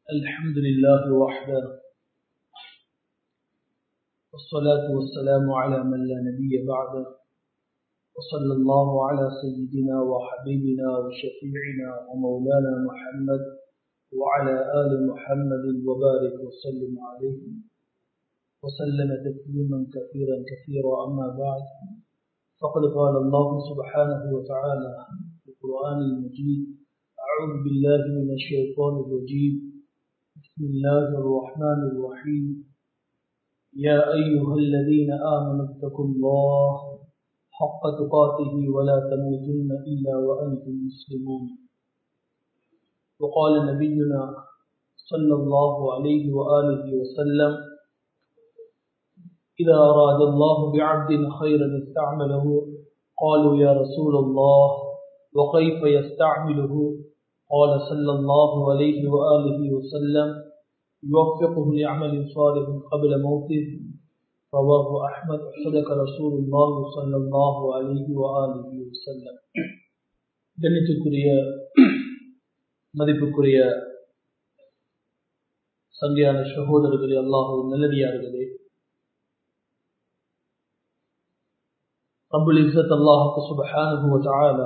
الحمد لله وحده والصلاة والسلام على من لا نبي بعده وصلى الله على سيدنا وحبيبنا وشفيعنا ومولانا محمد وعلى آل محمد وبارك وسلم عليه وسلم تسليما كثيرا كثيرا أما بعد فقد قال الله سبحانه وتعالى في القرآن المجيد أعوذ بالله من الشيطان الرجيم بسم الله الرحمن الرحيم يا أيها الذين آمنوا اتقوا الله حق تقاته ولا تموتن إلا وأنتم مسلمون وقال نبينا صلى الله عليه وآله وسلم إذا أراد الله بعبد خيرا استعمله قالوا يا رسول الله وكيف يستعمله قال صلى الله عليه وآله وسلم يوفقه لعمل صالح قبل موته رواه أحمد صدق رسول الله صلى الله عليه وآله وسلم கண்ணியத்துக்குரிய மதிப்புக்குரிய சங்கையான சகோதரர்களே அல்லாஹும் நல்லடியார்களே ரபுல் இஸ்ஸத் அல்லாஹுக்கு சுபஹானுஹு வதஆலா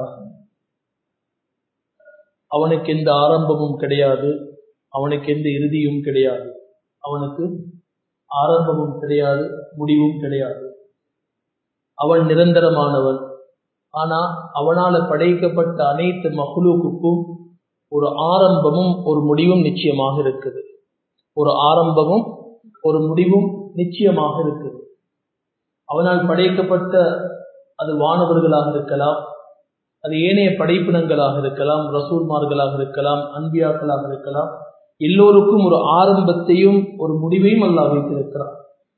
அவனுக்கு எந்த ஆரம்பமும் கிடையாது அவனுக்கு எந்த இறுதியும் கிடையாது அவனுக்கு ஆரம்பமும் கிடையாது முடிவும் கிடையாது அவன் நிரந்தரமானவன் ஆனா அவனால படைக்கப்பட்ட அனைத்து மகுலூக்குக்கும் ஒரு ஆரம்பமும் ஒரு முடிவும் நிச்சயமாக இருக்குது ஒரு ஆரம்பமும் ஒரு முடிவும் நிச்சயமாக இருக்குது அவனால் படைக்கப்பட்ட அது வானவர்களாக இருக்கலாம் அது ஏனைய படைப்பினங்களாக இருக்கலாம் ரசூல்மார்களாக இருக்கலாம் அன்பியாக்களாக இருக்கலாம் எல்லோருக்கும் ஒரு ஆரம்பத்தையும் ஒரு முடிவையும் அல்லாஹ் வைத்திருக்கிறார்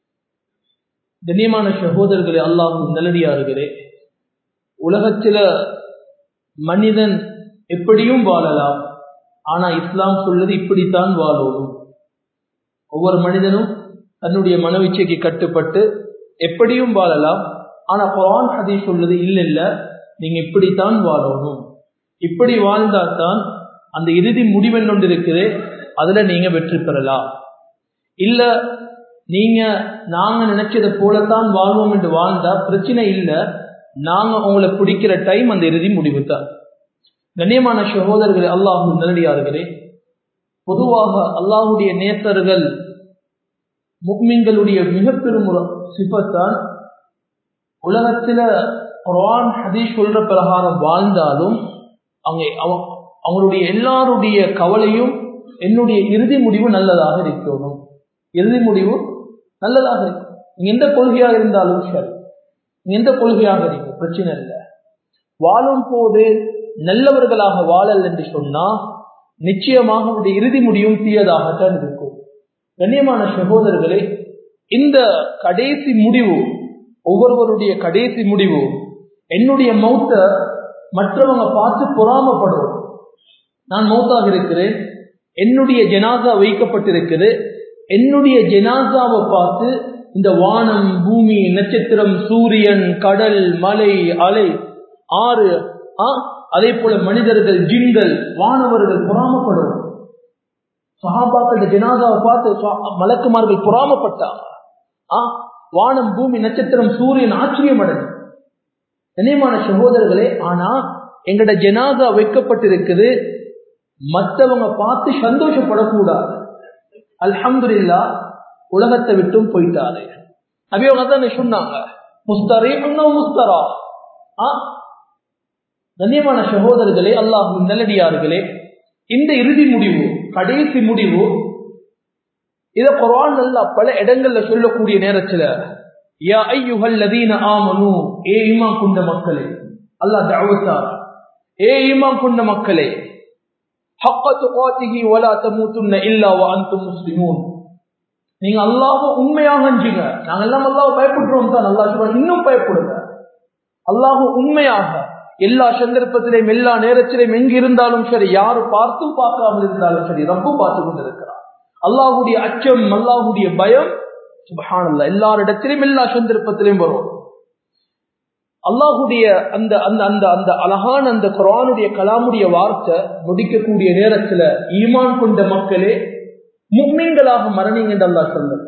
கண்ணியமான சகோதரர்களே அல்லாஹும் நல்லடியார்களே உலகத்தில மனிதன் எப்படியும் வாழலாம் ஆனா இஸ்லாம் சொல்வது இப்படித்தான் வாழணும் ஒவ்வொரு மனிதனும் தன்னுடைய மனவிச்சைக்கு கட்டுப்பட்டு எப்படியும் வாழலாம் ஆனா குரான் ஹதீஸ் சொல்வது இல்ல இல்ல நீங்க இப்படித்தான் வாழணும் இப்படி வாழ்ந்தால்தான் அந்த இறுதி முடிவென் ஒன்று இருக்குது அதுல நீங்க வெற்றி பெறலாம் இல்ல நீங்க நாங்க நினைச்சதை போலத்தான் வாழ்வோம் என்று வாழ்ந்தா பிரச்சனை இல்ல நாங்க உங்களை பிடிக்கிற டைம் அந்த இறுதி முடிவு தான் கண்ணியமான சகோதரர்களே அல்லாஹு நல்லடியார்களே பொதுவாக அல்லாஹுடைய நேசர்கள் முக்மீன்களுடைய மிக பெரும் சிபத்தான் உலகத்துல குரான் ஹதீஸ் சொல்ற பிரகாரம் வாழ்ந்தாலும் அவங்க அவங்களுடைய எல்லாருடைய கவலையும் என்னுடைய இறுதி முடிவு நல்லதாக இருக்கணும் இறுதி முடிவு நல்லதாக இருக்கும் நீங்க எந்த கொள்கையாக இருந்தாலும் சரி நீங்க எந்த கொள்கையாக இருக்கு பிரச்சனை இல்லை வாழும் போது நல்லவர்களாக வாழல் என்று சொன்னா நிச்சயமாக அவருடைய இறுதி முடிவும் தீயதாகத்தான் இருக்கும் கண்ணியமான சகோதரர்களே இந்த கடைசி முடிவு ஒவ்வொருவருடைய கடைசி முடிவு என்னுடைய மௌத்த மற்றவங்க பார்த்து பொறாமப்படும் நான் மௌத்தாக இருக்கிறேன் என்னுடைய ஜனாசா வைக்கப்பட்டிருக்குது என்னுடைய ஜனாசாவை பார்த்து இந்த வானம் பூமி நட்சத்திரம் சூரியன் கடல் மலை அலை ஆறு அதே போல மனிதர்கள் ஜின்கள் வானவர்கள் பொறாமப்படும் சஹாபாக்கள் ஜனாதாவை பார்த்து மலக்குமார்கள் பொறாமப்பட்டாங்க வானம் பூமி நட்சத்திரம் சூரியன் ஆச்சரியம் அடைஞ்சு நினைவான சகோதரர்களே ஆனா எங்கட ஜனாதா வைக்கப்பட்டிருக்குது மற்றவங்க பார்த்து சந்தோஷப்படக்கூடாது அல்ஹம்துல்லா உலகத்தை விட்டும் போயிட்டாரு அபியவங்க தான் சொன்னாங்க முஸ்தரே முஸ்தரா ஆ கண்ணியமான சகோதரர்களே அல்லாஹ் நல்லடியார்களே இந்த இறுதி முடிவு கடைசி முடிவு இத குரான் அல்ல பல இடங்கள்ல சொல்லக்கூடிய நேரத்துல யா ஐயுஹல் லதீன ஆமனு ஏ ஈமான் கொண்ட மக்களே அல்லாஹ் தஅவத்தா ஏ ஈமான் கொண்ட மக்களே ஹக்க துகாத்திஹி வலா தமூதுன்ன இல்லா வ அன்தும் முஸ்லிமூன் நீங்க அல்லாஹ் உண்மையாக அஞ்சுங்க நாங்க எல்லாம் அல்லாஹ் பயப்படுறோம் தான் அல்லாஹ் சொல்றான் இன்னும் பயப்படுங்க அல்லாஹ் உண்மையாக எல்லா சந்தர்ப்பத்திலையும் எல்லா நேரத்திலையும் எங்க இருந்தாலும் சரி யாரு பார்த்தும் பார்க்காமல் இருந்தாலும் சரி ரப்பு பார்த்து கொண்டிருக்கிறார் அல்லாஹுடைய அச்சம் அல்லாஹுடைய பயம் சுபஹானல்லா எல்லாரிடத்திலும் எல்லா சந்தர்ப்பத்திலையும் வரும் அல்லாஹுடைய அந்த அந்த அந்த அந்த அழகான அந்த குரானுடைய கலாமுடைய வார்த்தை முடிக்கக்கூடிய நேரத்துல ஈமான் கொண்ட மக்களே முக்மீன்களாக மரணிங்க என்று அல்லா சொல்ல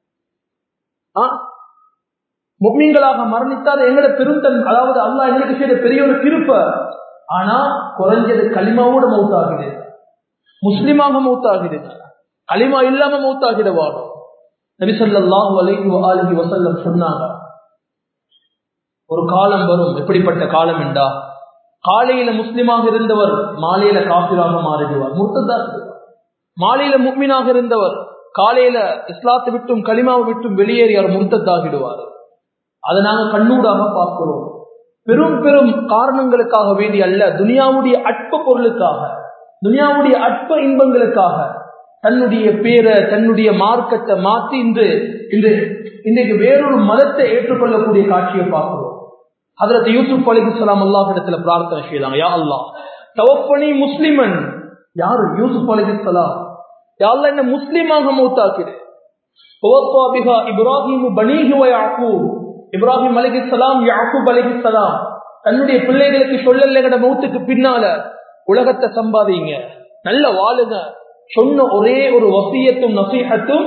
முக்மீன்களாக மரணித்தால் எங்கட பெருந்தன் அதாவது அல்லாஹ் எங்களுக்கு செய்த பெரிய ஒரு திருப்ப ஆனா குறைஞ்சது களிமாவோட மௌத்தாகிறது முஸ்லிமாக மௌத்தாகிறது களிமா இல்லாம மௌத்தாகிடவானோ நபிசல்லாஹு அலைஹி அலிஹி வசல்லம் சொன்னாங்க ஒரு காலம் வரும் எப்படிப்பட்ட காலம் என்றா காலையில முஸ்லிமாக இருந்தவர் மாலையில காபிராக மாறிடுவார் முர்த்ததா மாலையில முக்மீனாக இருந்தவர் காலையில இஸ்லாத்தை விட்டும் களிமாவை விட்டும் வெளியேறி அவர் முர்த்தத்தாகிடுவார் அதை நாங்க கண்ணூடாக பார்க்கிறோம் பெரும் பெரும் காரணங்களுக்காக வேண்டி அல்ல துனியாவுடைய அற்ப பொருளுக்காக துனியாவுடைய அற்ப இன்பங்களுக்காக தன்னுடைய பேரை தன்னுடைய மார்க்கத்தை மாற்றி இன்று இன்று இன்றைக்கு வேறொரு மதத்தை ஏற்றுக்கொள்ளக்கூடிய காட்சியை பார்க்கிறோம் அதற்கு யூசுப் அலிகுலாம் அல்லாஹ் இடத்துல பிரார்த்தனை செய்தாங்க யா அல்லா தவப்பனி முஸ்லிமன் யாரு யூசுப் அலிகுலாம் யாழ்ல என்ன முஸ்லிமாக மூத்தாக்கிறேன் இப்ராஹிம் பனீஹு யாக்கூப் இப்ராஹிம் அலிகிஸ்லாம் யாக்கூப் அலிகிஸ்லாம் தன்னுடைய பிள்ளைகளுக்கு சொல்லல மௌத்துக்கு பின்னால உலகத்தை சம்பாதிங்க நல்ல வாழுங்க சொன்ன ஒரே ஒரு வசியத்தும் நசீகத்தும்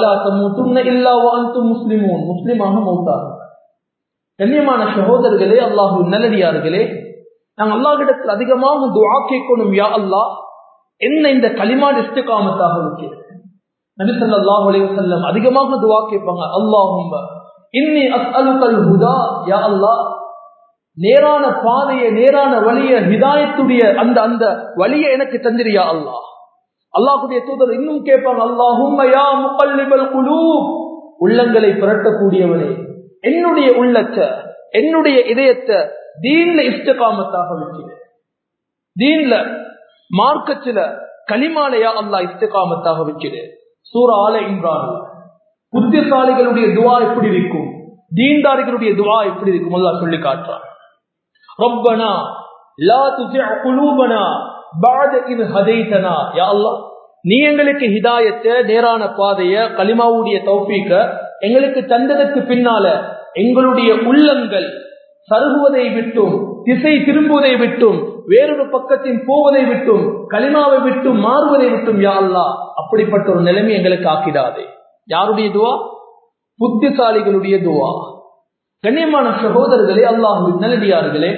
முஸ்லிமூன் முஸ்லிமாக மௌத்தாங்க கண்ணியமான சகோதரர்களே அல்லாஹு நல்லடியார்களே நாங்கள் அல்லாஹிடத்தில் அதிகமாக துவா கேட்கணும் யா அல்லாஹ் என்ன இந்த களிமான் இஸ்திகாமத்தாக இருக்கிறது நபி ஸல்லல்லாஹு அலைஹி வஸல்லம் அதிகமாக துஆ கேட்பாங்க அல்லாஹும்ம இன்னி அஸ்அலுகல் ஹுதா யா அல்லாஹ் நேரான பாதையை நேரான வழிய ஹிதாயத்துடைய அந்த அந்த வழியை எனக்கு தந்திரியா அல்லாஹ் அல்லாஹ்வுடைய தூதர் இன்னும் கேட்பாங்க அல்லாஹும்ம யா முகல்லிபல் குலூப் உள்ளங்களை புரட்டக்கூடியவனே என்னுடைய உள்ளத்தை என்னுடைய இதயத்தை தீன்ல இஸ்திகாமத்தாக வச்சிரு தீன்ல மார்க்கத்துல களிமாலையா அல்லாஹ் இஸ்திகாமத்தாக வச்சிரு சூர ஆல இம்ரான் புத்திசாலிகளுடைய துவா எப்படி இருக்கும் தீன்தாரிகளுடைய துவா எப்படி இருக்கும் அல்லாஹ் சொல்லி காட்டுறான் ரப்பனா லா துஸிஅ குலூபனா பஅத இத் ஹதைதனா யா அல்லாஹ் நீ எங்களுக்கு ஹிதாயத்தை நேரான பாதைய களிமாவுடைய தௌஃபீக்க எங்களுக்கு தந்ததற்கு பின்னால எங்களுடைய உள்ளங்கள் சருகுவதை விட்டும் திசை திரும்புவதை விட்டும் வேறொரு பக்கத்தின் போவதை விட்டும் களிமாவை விட்டும் மாறுவதை விட்டும் யா அல்லா அப்படிப்பட்ட ஒரு நிலைமை எங்களுக்கு ஆக்கிடாதே யாருடைய துவா புத்திசாலிகளுடைய துவா கண்ணியமான சகோதரர்களே அல்லாஹு நல்லடியார்களே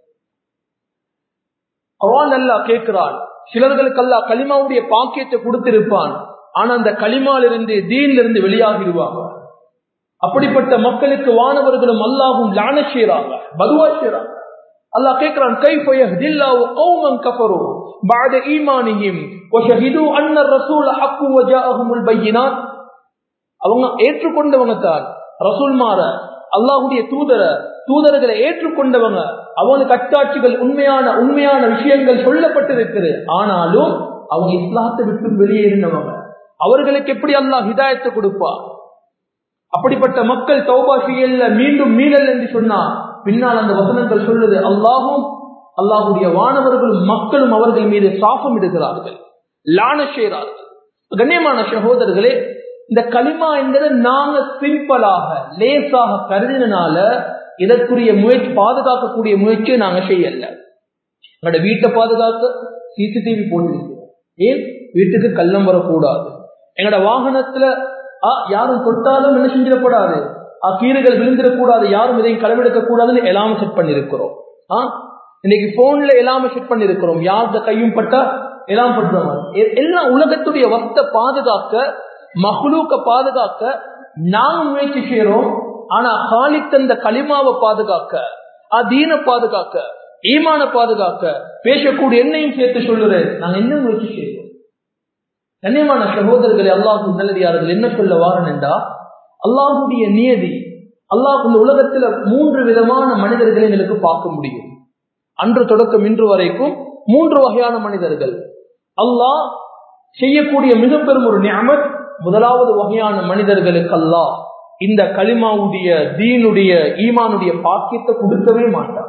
அவன் அல்லா கேட்கிறான் சிலர்களுக்கு அல்லா களிமாவுடைய பாக்கியத்தை கொடுத்திருப்பான் ஆனா அந்த களிமாலிருந்து தீன்ல இருந்து வெளியாகிடுவாங்க அப்படிப்பட்ட மக்களுக்கு வானவர்களும் அல்லாஹும் லான செய்யறாங்க பதுவா செய்யறாங்க அல்லாஹ் கேட்கிறான் கைஃப யஹ்தில்லாஹு கௌமன் கஃபரு பஅத ஈமானிஹிம் வஷஹிது அன்ன الرسول حق وجاءهم البينات அவங்க ஏற்றுக்கொண்டவங்க தான் ரசூல்மார அல்லாஹ்வுடைய தூதர தூதர்களை ஏற்றுக்கொண்டவங்க அவங்களுக்கு அட்டாட்சிகள் உண்மையான உண்மையான விஷயங்கள் சொல்லப்பட்டிருக்குது ஆனாலும் அவங்க இஸ்லாத்தை விட்டு வெளியேறினவங்க அவர்களுக்கு எப்படி அல்லாஹ் ஹிதாயத்தை கொடுப்பா அப்படிப்பட்ட மக்கள் தௌபா செய்யல மீண்டும் மீளல் என்று சொன்னா பின்னால் அந்த வசனங்கள் சொல்லுது அல்லாஹும் அல்லாஹுடைய வானவர்களும் மக்களும் அவர்கள் மீது சாபம் இடுகிறார்கள் லான செய்கிறார்கள் கண்ணியமான சகோதரர்களே இந்த களிமா என்பது நாங்க சிம்பிளாக லேசாக கருதினால இதற்குரிய முயற்சி பாதுகாக்கக்கூடிய முயற்சியை நாங்க செய்யல எங்களோட வீட்டை பாதுகாக்க சிசிடிவி போட்டிருக்கிறோம் ஏன் வீட்டுக்கு கள்ளம் வரக்கூடாது எங்களோட வாகனத்துல யாரும் தொட்டாலும் என்ன செஞ்சிடக்கூடாது கீரைகள் விழுந்திடக்கூடாது யாரும் இதையும் களவெடுக்க கூடாதுன்னு எலாம செட் பண்ணிருக்கிறோம் இன்னைக்கு போன்ல எலாம செட் பண்ணிருக்கிறோம் யார்த கையும் பட்டா எல்லாம் பண்றவங்க எல்லாம் உலகத்துடைய வஸ்த பாதுகாக்க மஹ்லூக்க பாதுகாக்க நாங்க முயற்சி செய்யறோம் ஆனா காலித் அந்த களிமாவை பாதுகாக்க அதீன பாதுகாக்க ஈமான பாதுகாக்க பேசக்கூடிய என்னையும் சேர்த்து சொல்லுறேன் நாங்க என்ன முயற்சி செய்யறோம் கண்ணியமான சகோதரர்களை அல்லாஹு நல்லடியார்கள் என்ன சொல்ல வாரன் என்றா அல்லாஹுடைய நியதி அல்லாஹ் இந்த உலகத்துல மூன்று விதமான மனிதர்களை எங்களுக்கு பார்க்க முடியும் அன்று தொடக்கம் இன்று வரைக்கும் மூன்று வகையான மனிதர்கள் அல்லாஹ் செய்யக்கூடிய மிக பெரும் ஒரு நியமத் முதலாவது வகையான மனிதர்களுக்கு அல்லாஹ் இந்த களிமாவுடைய தீனுடைய ஈமானுடைய பாக்கியத்தை கொடுக்கவே மாட்டான்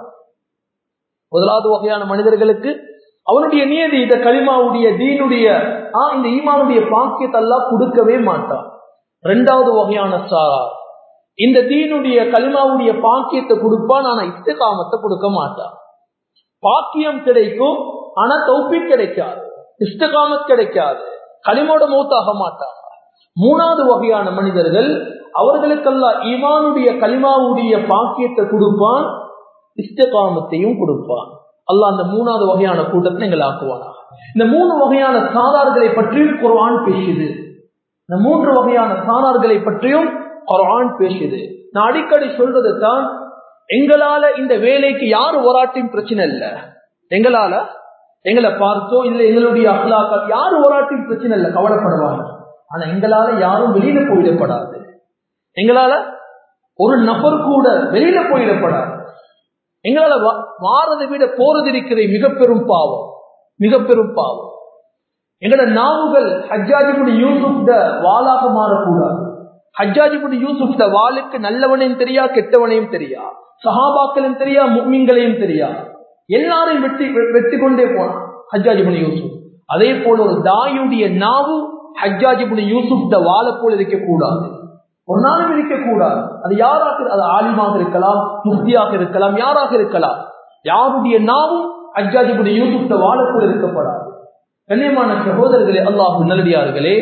முதலாவது வகையான மனிதர்களுக்கு அவனுடைய நியதி இந்த களிமாவுடைய தீனுடைய இந்த ஈமானுடைய பாக்கியத்தை எல்லாம் கொடுக்கவே மாட்டான் ரெண்டாவது வகையான சாரா இந்த தீனுடைய களிமாவுடைய பாக்கியத்தை கொடுப்பான் ஆனா இஷ்டகாமத்தை கொடுக்க மாட்டான் பாக்கியம் கிடைக்கும் ஆனா தௌப்பி கிடைக்காது இஷ்டகாமத் கிடைக்காது களிமோட மௌத்தாக மாட்டாங்க மூணாவது வகையான மனிதர்கள் அவர்களுக்கெல்லாம் ஈமானுடைய களிமாவுடைய பாக்கியத்தை கொடுப்பான் இஷ்டகாமத்தையும் கொடுப்பான் அல்லாஹ் அந்த மூணாவது வகையான கூட்டத்தை எங்கள் ஆக்குவானா இந்த மூணு வகையான சாதார்களை பற்றியும் குர்ஆன் பேசுது இந்த மூன்று வகையான சாதார்களை பற்றியும் குர்ஆன் பேசுது நான் அடிக்கடி சொல்றது தான் எங்களால இந்த வேலைக்கு யாரு வராட்டியும் பிரச்சனை இல்ல எங்களால எங்களை பார்த்தோ இல்ல எங்களுடைய அகலாக்கள் யாரு வராட்டியும் பிரச்சனை இல்ல கவலைப்படுவாங்க ஆனா எங்களால யாரும் வெளியில போயிடப்படாது எங்களால ஒரு நபர் கூட வெளியில போயிடப்படாது எங்களால மாறதை விட போறது இருக்கிற மிக பெரும் பாவம் மிக பெரும் பாவம் எங்களோட நாவுகள் ஹஜ்ஜாஜிபுடி யூசுப் வாளாக மாறக்கூடாது ஹஜ்ஜாஜிபுடி யூசுப் வாளுக்கு நல்லவனையும் தெரியா கெட்டவனையும் தெரியா சஹாபாக்களையும் தெரியா முக்மீன்களையும் தெரியா எல்லாரையும் வெட்டி வெட்டி கொண்டே போனான் ஹஜ்ஜாஜிபுடி யூசுப் அதே போல ஒரு தாயுடைய நாவு ஹஜ்ஜாஜிபுடி யூசுப் வாழ போல இருக்கக்கூடாது ஒரு நாளும் இருக்கக்கூடாது அது யாராக அது ஆலிமாக இருக்கலாம் முக்தியாக இருக்கலாம் யாராக இருக்கலாம் யாருடைய நாவும் அஜாஜிபுடி யூசுப்ட வாழக்கூட இருக்கப்படாது கண்ணியமான சகோதரர்களே அல்லாஹு நல்லடியார்களே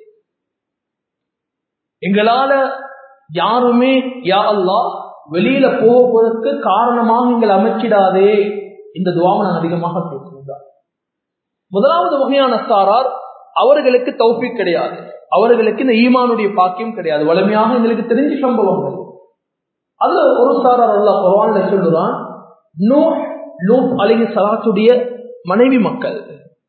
எங்களால யாருமே யா அல்லா வெளியில போவதற்கு காரணமாக எங்கள் அமைச்சிடாதே இந்த துவாவை நான் அதிகமாக பேசுகிறேன் முதலாவது வகையான சாரார் அவர்களுக்கு தௌஃபிக் கிடையாது அவர்களுக்கு இந்த ஈமானுடைய பாக்கியம் கிடையாது வலிமையாக எங்களுக்கு தெரிஞ்ச சம்பவங்கள் அதுல ஒரு சாரார் அல்ல குரான்ல சொல்லுறான் நோ லூப் அலிஹி சலாத்துடைய மனைவி மக்கள்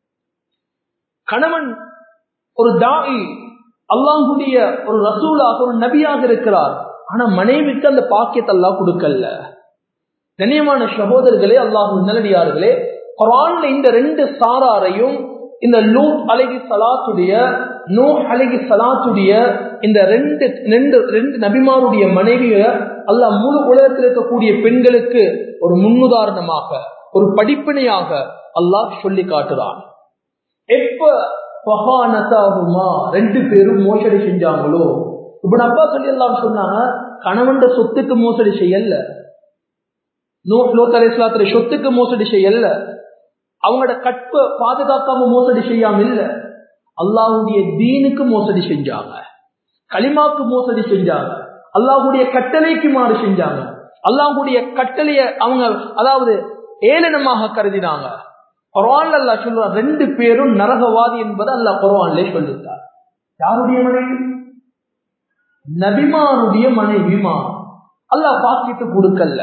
கணவன் ஒரு தாயி அல்லாஹுடைய ஒரு ரசூலாக ஒரு நபியாக இருக்கிறார் ஆனா மனைவிக்கு அந்த பாக்கியத்தை எல்லாம் கொடுக்கல கண்ணியமான சகோதரர்களே அல்லாஹு நல்லடியார்களே குரான்ல இந்த ரெண்டு சாராரையும் இந்த லூத் அழகி சலாத்துடைய நூ அழகி சலாத்துடைய இந்த ரெண்டு ரெண்டு ரெண்டு நபிமாருடைய மனைவிய அல்ல முழு உலகத்தில் இருக்கக்கூடிய பெண்களுக்கு ஒரு முன்னுதாரணமாக ஒரு படிப்பினையாக அல்லாஹ் சொல்லி காட்டுறான் எப்ப பகானதாகுமா ரெண்டு பேரும் மோசடி செஞ்சாங்களோ இப்ப அப்பா சொல்லி எல்லாம் சொன்னாங்க கணவன் சொத்துக்கு மோசடி செய்யல நூ லோத் அலிஸ்லாத்துடைய சொத்துக்கு மோசடி செய்யல அவங்களோட கற்ப பாதுகாக்காம மோசடி செய்யாம இல்ல அல்லாஹுடைய தீனுக்கு மோசடி செஞ்சாங்க களிமாக்கு மோசடி செஞ்சாங்க அல்லாஹுடைய கட்டளைக்கு மாறு செஞ்சாங்க அல்லாஹுடைய கட்டளைய அவங்க அதாவது ஏளனமாக கருதினாங்க குரான் அல்லா சொல்ற ரெண்டு பேரும் நரகவாதி என்பது அல்லா குரான்லே சொல்லிட்டார் யாருடைய மனைவி நபிமானுடைய மனைவிமா அல்லாஹ் பாக்கிட்டு கொடுக்கல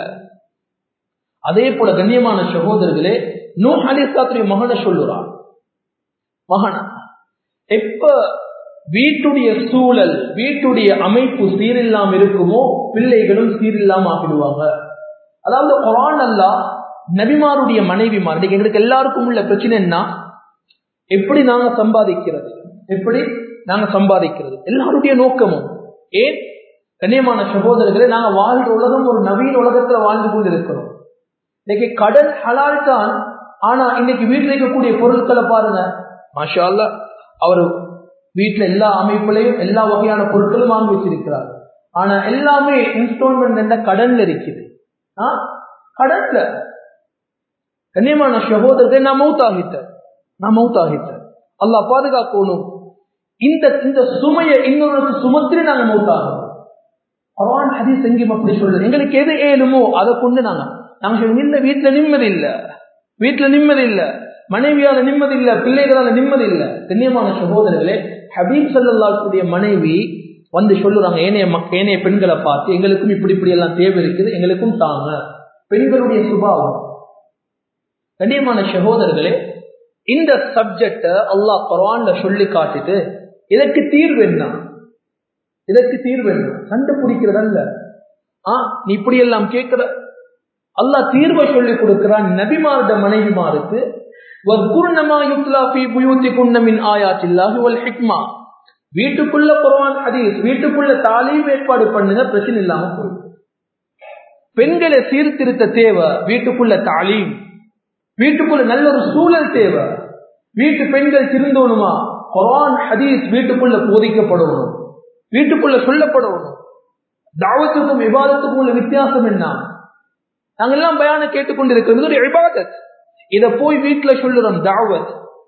அதே போல கண்ணியமான சகோதரர்களே நூ அலிஸ்லாத்துடைய மகனை சொல்லுறான் மகனா எப்ப வீட்டுடைய சூழல் வீட்டுடைய அமைப்பு சீரில்லாம இருக்குமோ பிள்ளைகளும் சீரில்லாம ஆக்கிடுவாங்க அதாவது குரான் அல்லா நபிமாருடைய மனைவிமார் எங்களுக்கு எல்லாருக்கும் உள்ள பிரச்சனை என்ன எப்படி நாங்க சம்பாதிக்கிறது எப்படி நாங்க சம்பாதிக்கிறது எல்லாருடைய நோக்கமும் ஏன் கண்ணியமான சகோதரர்களே நாங்க வாழ்ற உலகம் ஒரு நவீன உலகத்துல வாழ்ந்து கொண்டு இருக்கிறோம் இன்னைக்கு கடன் ஹலால் தான் ஆனா இன்னைக்கு வீட்டில் இருக்கக்கூடிய பொருட்களை பாருங்க மாஷா அல்லா அவர் வீட்டுல எல்லா அமைப்புலையும் எல்லா வகையான பொருட்களும் வாங்கி வச்சிருக்கிறார் ஆனா எல்லாமே இன்ஸ்டால்மெண்ட் என்ற கடன்ல இருக்குது கடன்ல கண்ணியமான சகோதரத்தை நான் மௌத்தாகிட்டேன் நான் மௌத்தாகிட்டேன் அல்லா பாதுகாக்கணும் இந்த இந்த சுமையை இன்னொரு சுமத்திரி நாங்க மௌத்தாகணும் அவான் ஹதீஸ் எங்கேயும் அப்படி சொல்லுது எங்களுக்கு எது ஏழுமோ அதை கொண்டு நாங்க நாங்க சொல்லுங்க இந்த வீட்டுல நிம்மதி இல்ல வீட்டுல நிம்மதி இல்ல மனைவியால நிம்மதி இல்ல பிள்ளைகளால நிம்மதி இல்ல கண்ணியமான சகோதரர்களே ஹபீப் சல்லாத்துடைய மனைவி வந்து சொல்லுறாங்க ஏனைய மக்க ஏனைய பெண்களை பார்த்து எங்களுக்கும் இப்படி இப்படி எல்லாம் தேவை இருக்குது எங்களுக்கும் தாங்க பெண்களுடைய சுபாவம் கண்ணியமான சகோதரர்களே இந்த சப்ஜெக்ட அல்லாஹ் குரான்ல சொல்லி காட்டிட்டு இதற்கு தீர்வு என்ன இதற்கு தீர்வு என்ன கண்டுபிடிக்கிறதல்ல ஆ நீ இப்படி எல்லாம் கேட்கிற அல்லாஹ் தீர்வை சொல்லி கொடுக்கிறான் நபிமார்ட மனைவிமாருக்கு வீட்டுக்குள்ள குரான் ஹதீஸ் வீட்டுக்குள்ள தாலீம் ஏற்பாடு பண்ணுங்க பிரச்சனை இல்லாம போயிடும் பெண்களை சீர்திருத்த தேவை வீட்டுக்குள்ள தாலீம் வீட்டுக்குள்ள நல்ல ஒரு சூழல் தேவை வீட்டு பெண்கள் திருந்தோணுமா குரான் ஹதீஸ் வீட்டுக்குள்ள போதிக்கப்படணும் வீட்டுக்குள்ள சொல்லப்படணும் தாவத்துக்கும் விவாதத்துக்கும் உள்ள வித்தியாசம் என்ன நாங்க எல்லாம் பயான கேட்டுக்கொண்டிருக்கிறோம் இது ஒரு இபாதத் இத போய் வீட்டுல சொல்லுறோம் தாவத்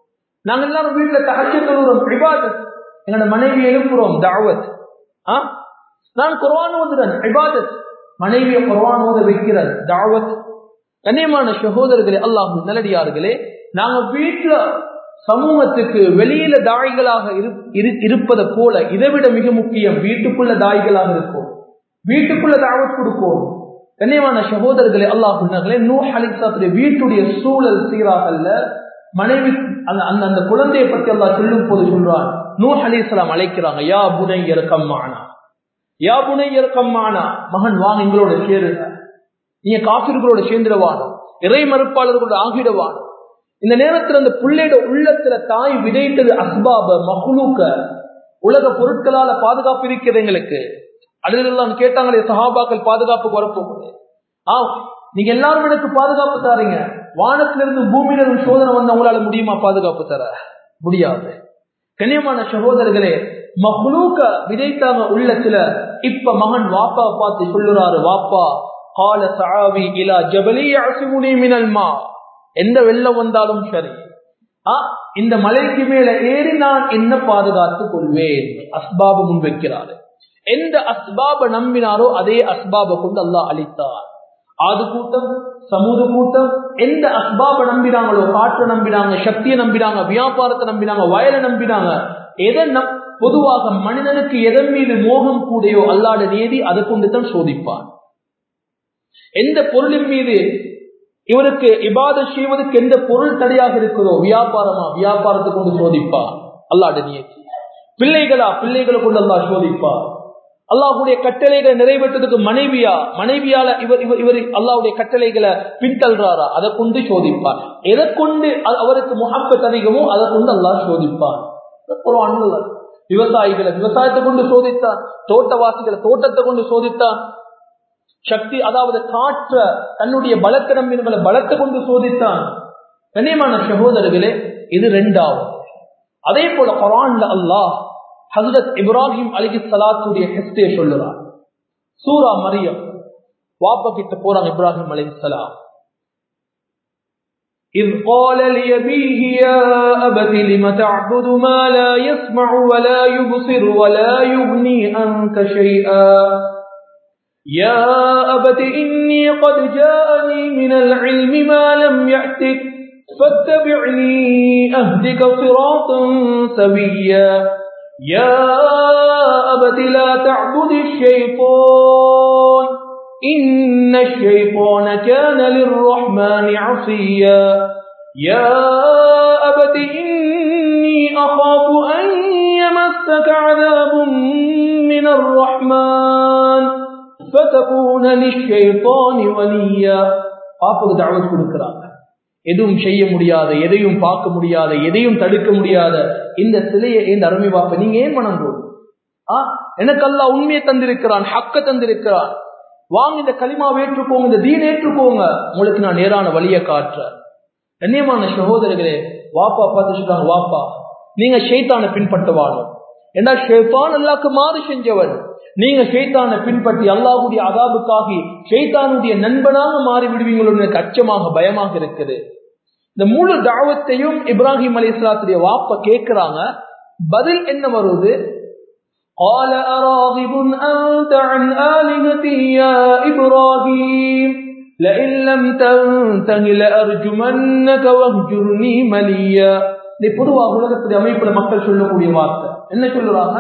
நாங்க எல்லாரும் வீட்டுல தகச்சு தொழுறோம் இபாதத் எங்களோட மனைவி எழுப்புறோம் தாவத் ஆ நான் குர்ஆன் ஓதுறேன் இபாதத் மனைவியை குர்ஆன் ஓத வைக்கிறேன் தாவத் கண்ணியமான சகோதரர்களே அல்லாஹ் நல்லடியார்களே நாங்க வீட்டுல சமூகத்துக்கு வெளியில தாய்களாக இருப்பதை போல இதை விட மிக முக்கியம் வீட்டுக்குள்ள தாய்களாக இருக்கும் வீட்டுக்குள்ள தாவத் கொடுக்கும் கண்ணியமான சகோதரர்களே அல்லாஹுனர்களே நூ அலிசாத்துடைய வீட்டுடைய சூழல் சீராகல்ல மனைவி அந்த அந்த அந்த குழந்தையை பற்றி அல்லாஹ் சொல்லும் போது சொல்றான் நூ அலிஸ்லாம் அழைக்கிறாங்க யா புனை இறக்கம்மானா யா புனை இறக்கம்மானா மகன் வாங்க எங்களோட சேருங்க நீங்க காப்பிர்களோட சேர்ந்துடவானோ இறை மறுப்பாளர்களோட ஆகிடவானோ இந்த நேரத்துல அந்த பிள்ளையோட உள்ளத்துல தாய் விதைத்தது அஸ்பாப மகுலுக்க உலக பொருட்களால பாதுகாப்பு இருக்கிறது எங்களுக்கு அழுதெல்லாம் கேட்டாங்களே சஹாபாக்கள் பாதுகாப்புக்கு வரப்போகுது ஆ நீங்க எல்லாரும் எனக்கு பாதுகாப்பு தாரீங்க வானத்திலிருந்து பூமியிலிருந்து சோதனை வந்து உங்களால முடியுமா பாதுகாப்பு தர முடியாது கண்ணியமான சகோதரர்களே மஹ்லூக்க விதைத்தாங்க உள்ளத்துல இப்ப மகன் வாப்பா பார்த்து சொல்லுறாரு வாப்பா கால சாவி இலா ஜபலி அசுமுனி மினல் மா எந்த வெள்ளம் வந்தாலும் சரி இந்த மலைக்கு மேல ஏறி நான் என்ன பாதுகாத்துக் கொள்வேன் அஸ்பாபு முன்வைக்கிறாரு எந்த அஸ்பாப நம்பினாரோ அதே அஸ்பாப கொண்டு அல்லாஹ் அளித்தார் ஆது கூட்டம் சமூக கூட்டம் எந்த அஸ்பாப நம்பினாங்களோ காற்றை நம்பினாங்க சக்தியை நம்பினாங்க வியாபாரத்தை நம்பினாங்க வயலை நம்பினாங்க எதை பொதுவாக மனிதனுக்கு எதன் மீது மோகம் கூடையோ அல்லாட நேதி அதை கொண்டு தான் சோதிப்பான் எந்த பொருளின் மீது இவருக்கு இபாத செய்வதற்கு எந்த பொருள் தடையாக இருக்கிறதோ வியாபாரமா வியாபாரத்தை கொண்டு சோதிப்பா அல்லாட நியத்தி பிள்ளைகளா பிள்ளைகளை கொண்டு அல்லா சோதிப்பா அல்லாஹுடைய கட்டளைகளை நிறைவேற்றதுக்கு மனைவியா மனைவியால இவர் இவர் இவர் அல்லாவுடைய கட்டளைகளை பின்தள்றாரா அதை கொண்டு சோதிப்பார் எதை கொண்டு அவருக்கு முகப்பத் அதிகமோ அதை கொண்டு அல்லாஹ் சோதிப்பார் ஒரு அண்ணல் விவசாயிகளை விவசாயத்தை கொண்டு சோதித்தான் தோட்டவாசிகளை தோட்டத்தை கொண்டு சோதித்தான் சக்தி அதாவது காற்ற தன்னுடைய பலத்த நம்பினங்களை பலத்தை கொண்டு சோதித்தான் கண்ணியமான சகோதரர்களே இது ரெண்டாவது அதே போல குரான்ல அல்லாஹ் ஹசரத் இப்ராஹிம் அலிகி சலாத்துடைய ஹிஸ்டே சொல்லுறார் சூரா மரியம் வாப்ப கிட்ட போறாங்க இப்ராஹிம் அலி சலாம் إذ قال لأبيه يا أبت لم تعبد ما لا يسمع ولا يبصر ولا يغني عنك شيئا يا أبت إني قد جاءني من العلم ما لم يأتك فاتبعني أهدك صراطا سويا يا أبت لا تعبد الشيطان إن الشيطان كان للرحمن عصيا يا أبت إني أخاف أن يمسك عذاب من الرحمن فتكون للشيطان وليا பாப்புக்கு தாவத் கொடுக்கிறாங்க எதுவும் செய்ய முடியாத எதையும் பார்க்க முடியாத எதையும் தடுக்க முடியாத இந்த சிலையை இந்த அருமை பாப்ப நீங்க ஏன் மனம் போடும் ஆ எனக்கு அல்லா உண்மையை தந்திருக்கிறான் ஹக்க தந்திருக்கிறான் வாங்க இந்த களிமா ஏற்றுக்கோங்க இந்த தீன் ஏற்றுக்கோங்க உங்களுக்கு நான் நேரான வழியை காட்டுறேன் கண்ணியமான சகோதரர்களே வாப்பா பார்த்து சொல்றாங்க வாப்பா நீங்க ஷெய்தான பின்பற்றுவானும் ஏன்னா ஷேத்தான் அல்லாக்கு மாறு செஞ்சவன் நீங்க ஷெய்தானை பின்பற்றி அல்லாஹுடைய அதாபுக்காகி ஷெய்தானுடைய நண்பனாக மாறி விடுவீங்களோ எனக்கு அச்சமாக பயமாக இருக்குது இந்த முழு தாவத்தையும் இப்ராஹிம் அலி இஸ்லாத்துடைய வாப்ப கேட்கிறாங்க பதில் என்ன வருது قال أراغب أنت عن آلهتي يا إبراهيم لئن لم تنته لأرجمنك واهجرني مليا நீ பொதுவாக உலகத்துடைய அமைப்புல மக்கள் சொல்லக்கூடிய வார்த்தை என்ன சொல்லுறாங்க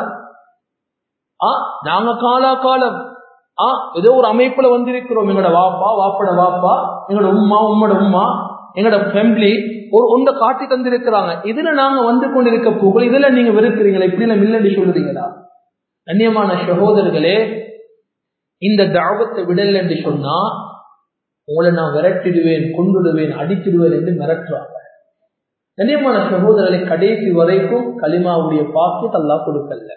ஆ நாங்க காலா காலம் ஆ ஏதோ ஒரு அமைப்புல வந்திருக்கிறோம் எங்களோட வாப்பா வாப்பட வாப்பா எங்களோட உம்மா உம்மோட உம்மா எங்களோட ஃபேமிலி ஒரு ஒன்றை காட்டி தந்திருக்கிறாங்க இதுல நாங்க வந்து கொண்டிருக்க புகழ் இதுல நீங்க வெறுக்கிறீங்களா இப்படி எல்லாம் இல்லைன்னு சொல்லுறீங்களா கண்ணியமான சகோதரர்களே இந்த தாவத்தை விடல் என்று சொன்னா உங்களை நான் விரட்டிடுவேன் கொண்டுடுவேன் அடிச்சிடுவேன் என்று மிரட்டுறாங்க கண்ணியமான சகோதரர்களை கடைசி வரைக்கும் களிமாவுடைய பாக்கு அல்லா கொடுக்கல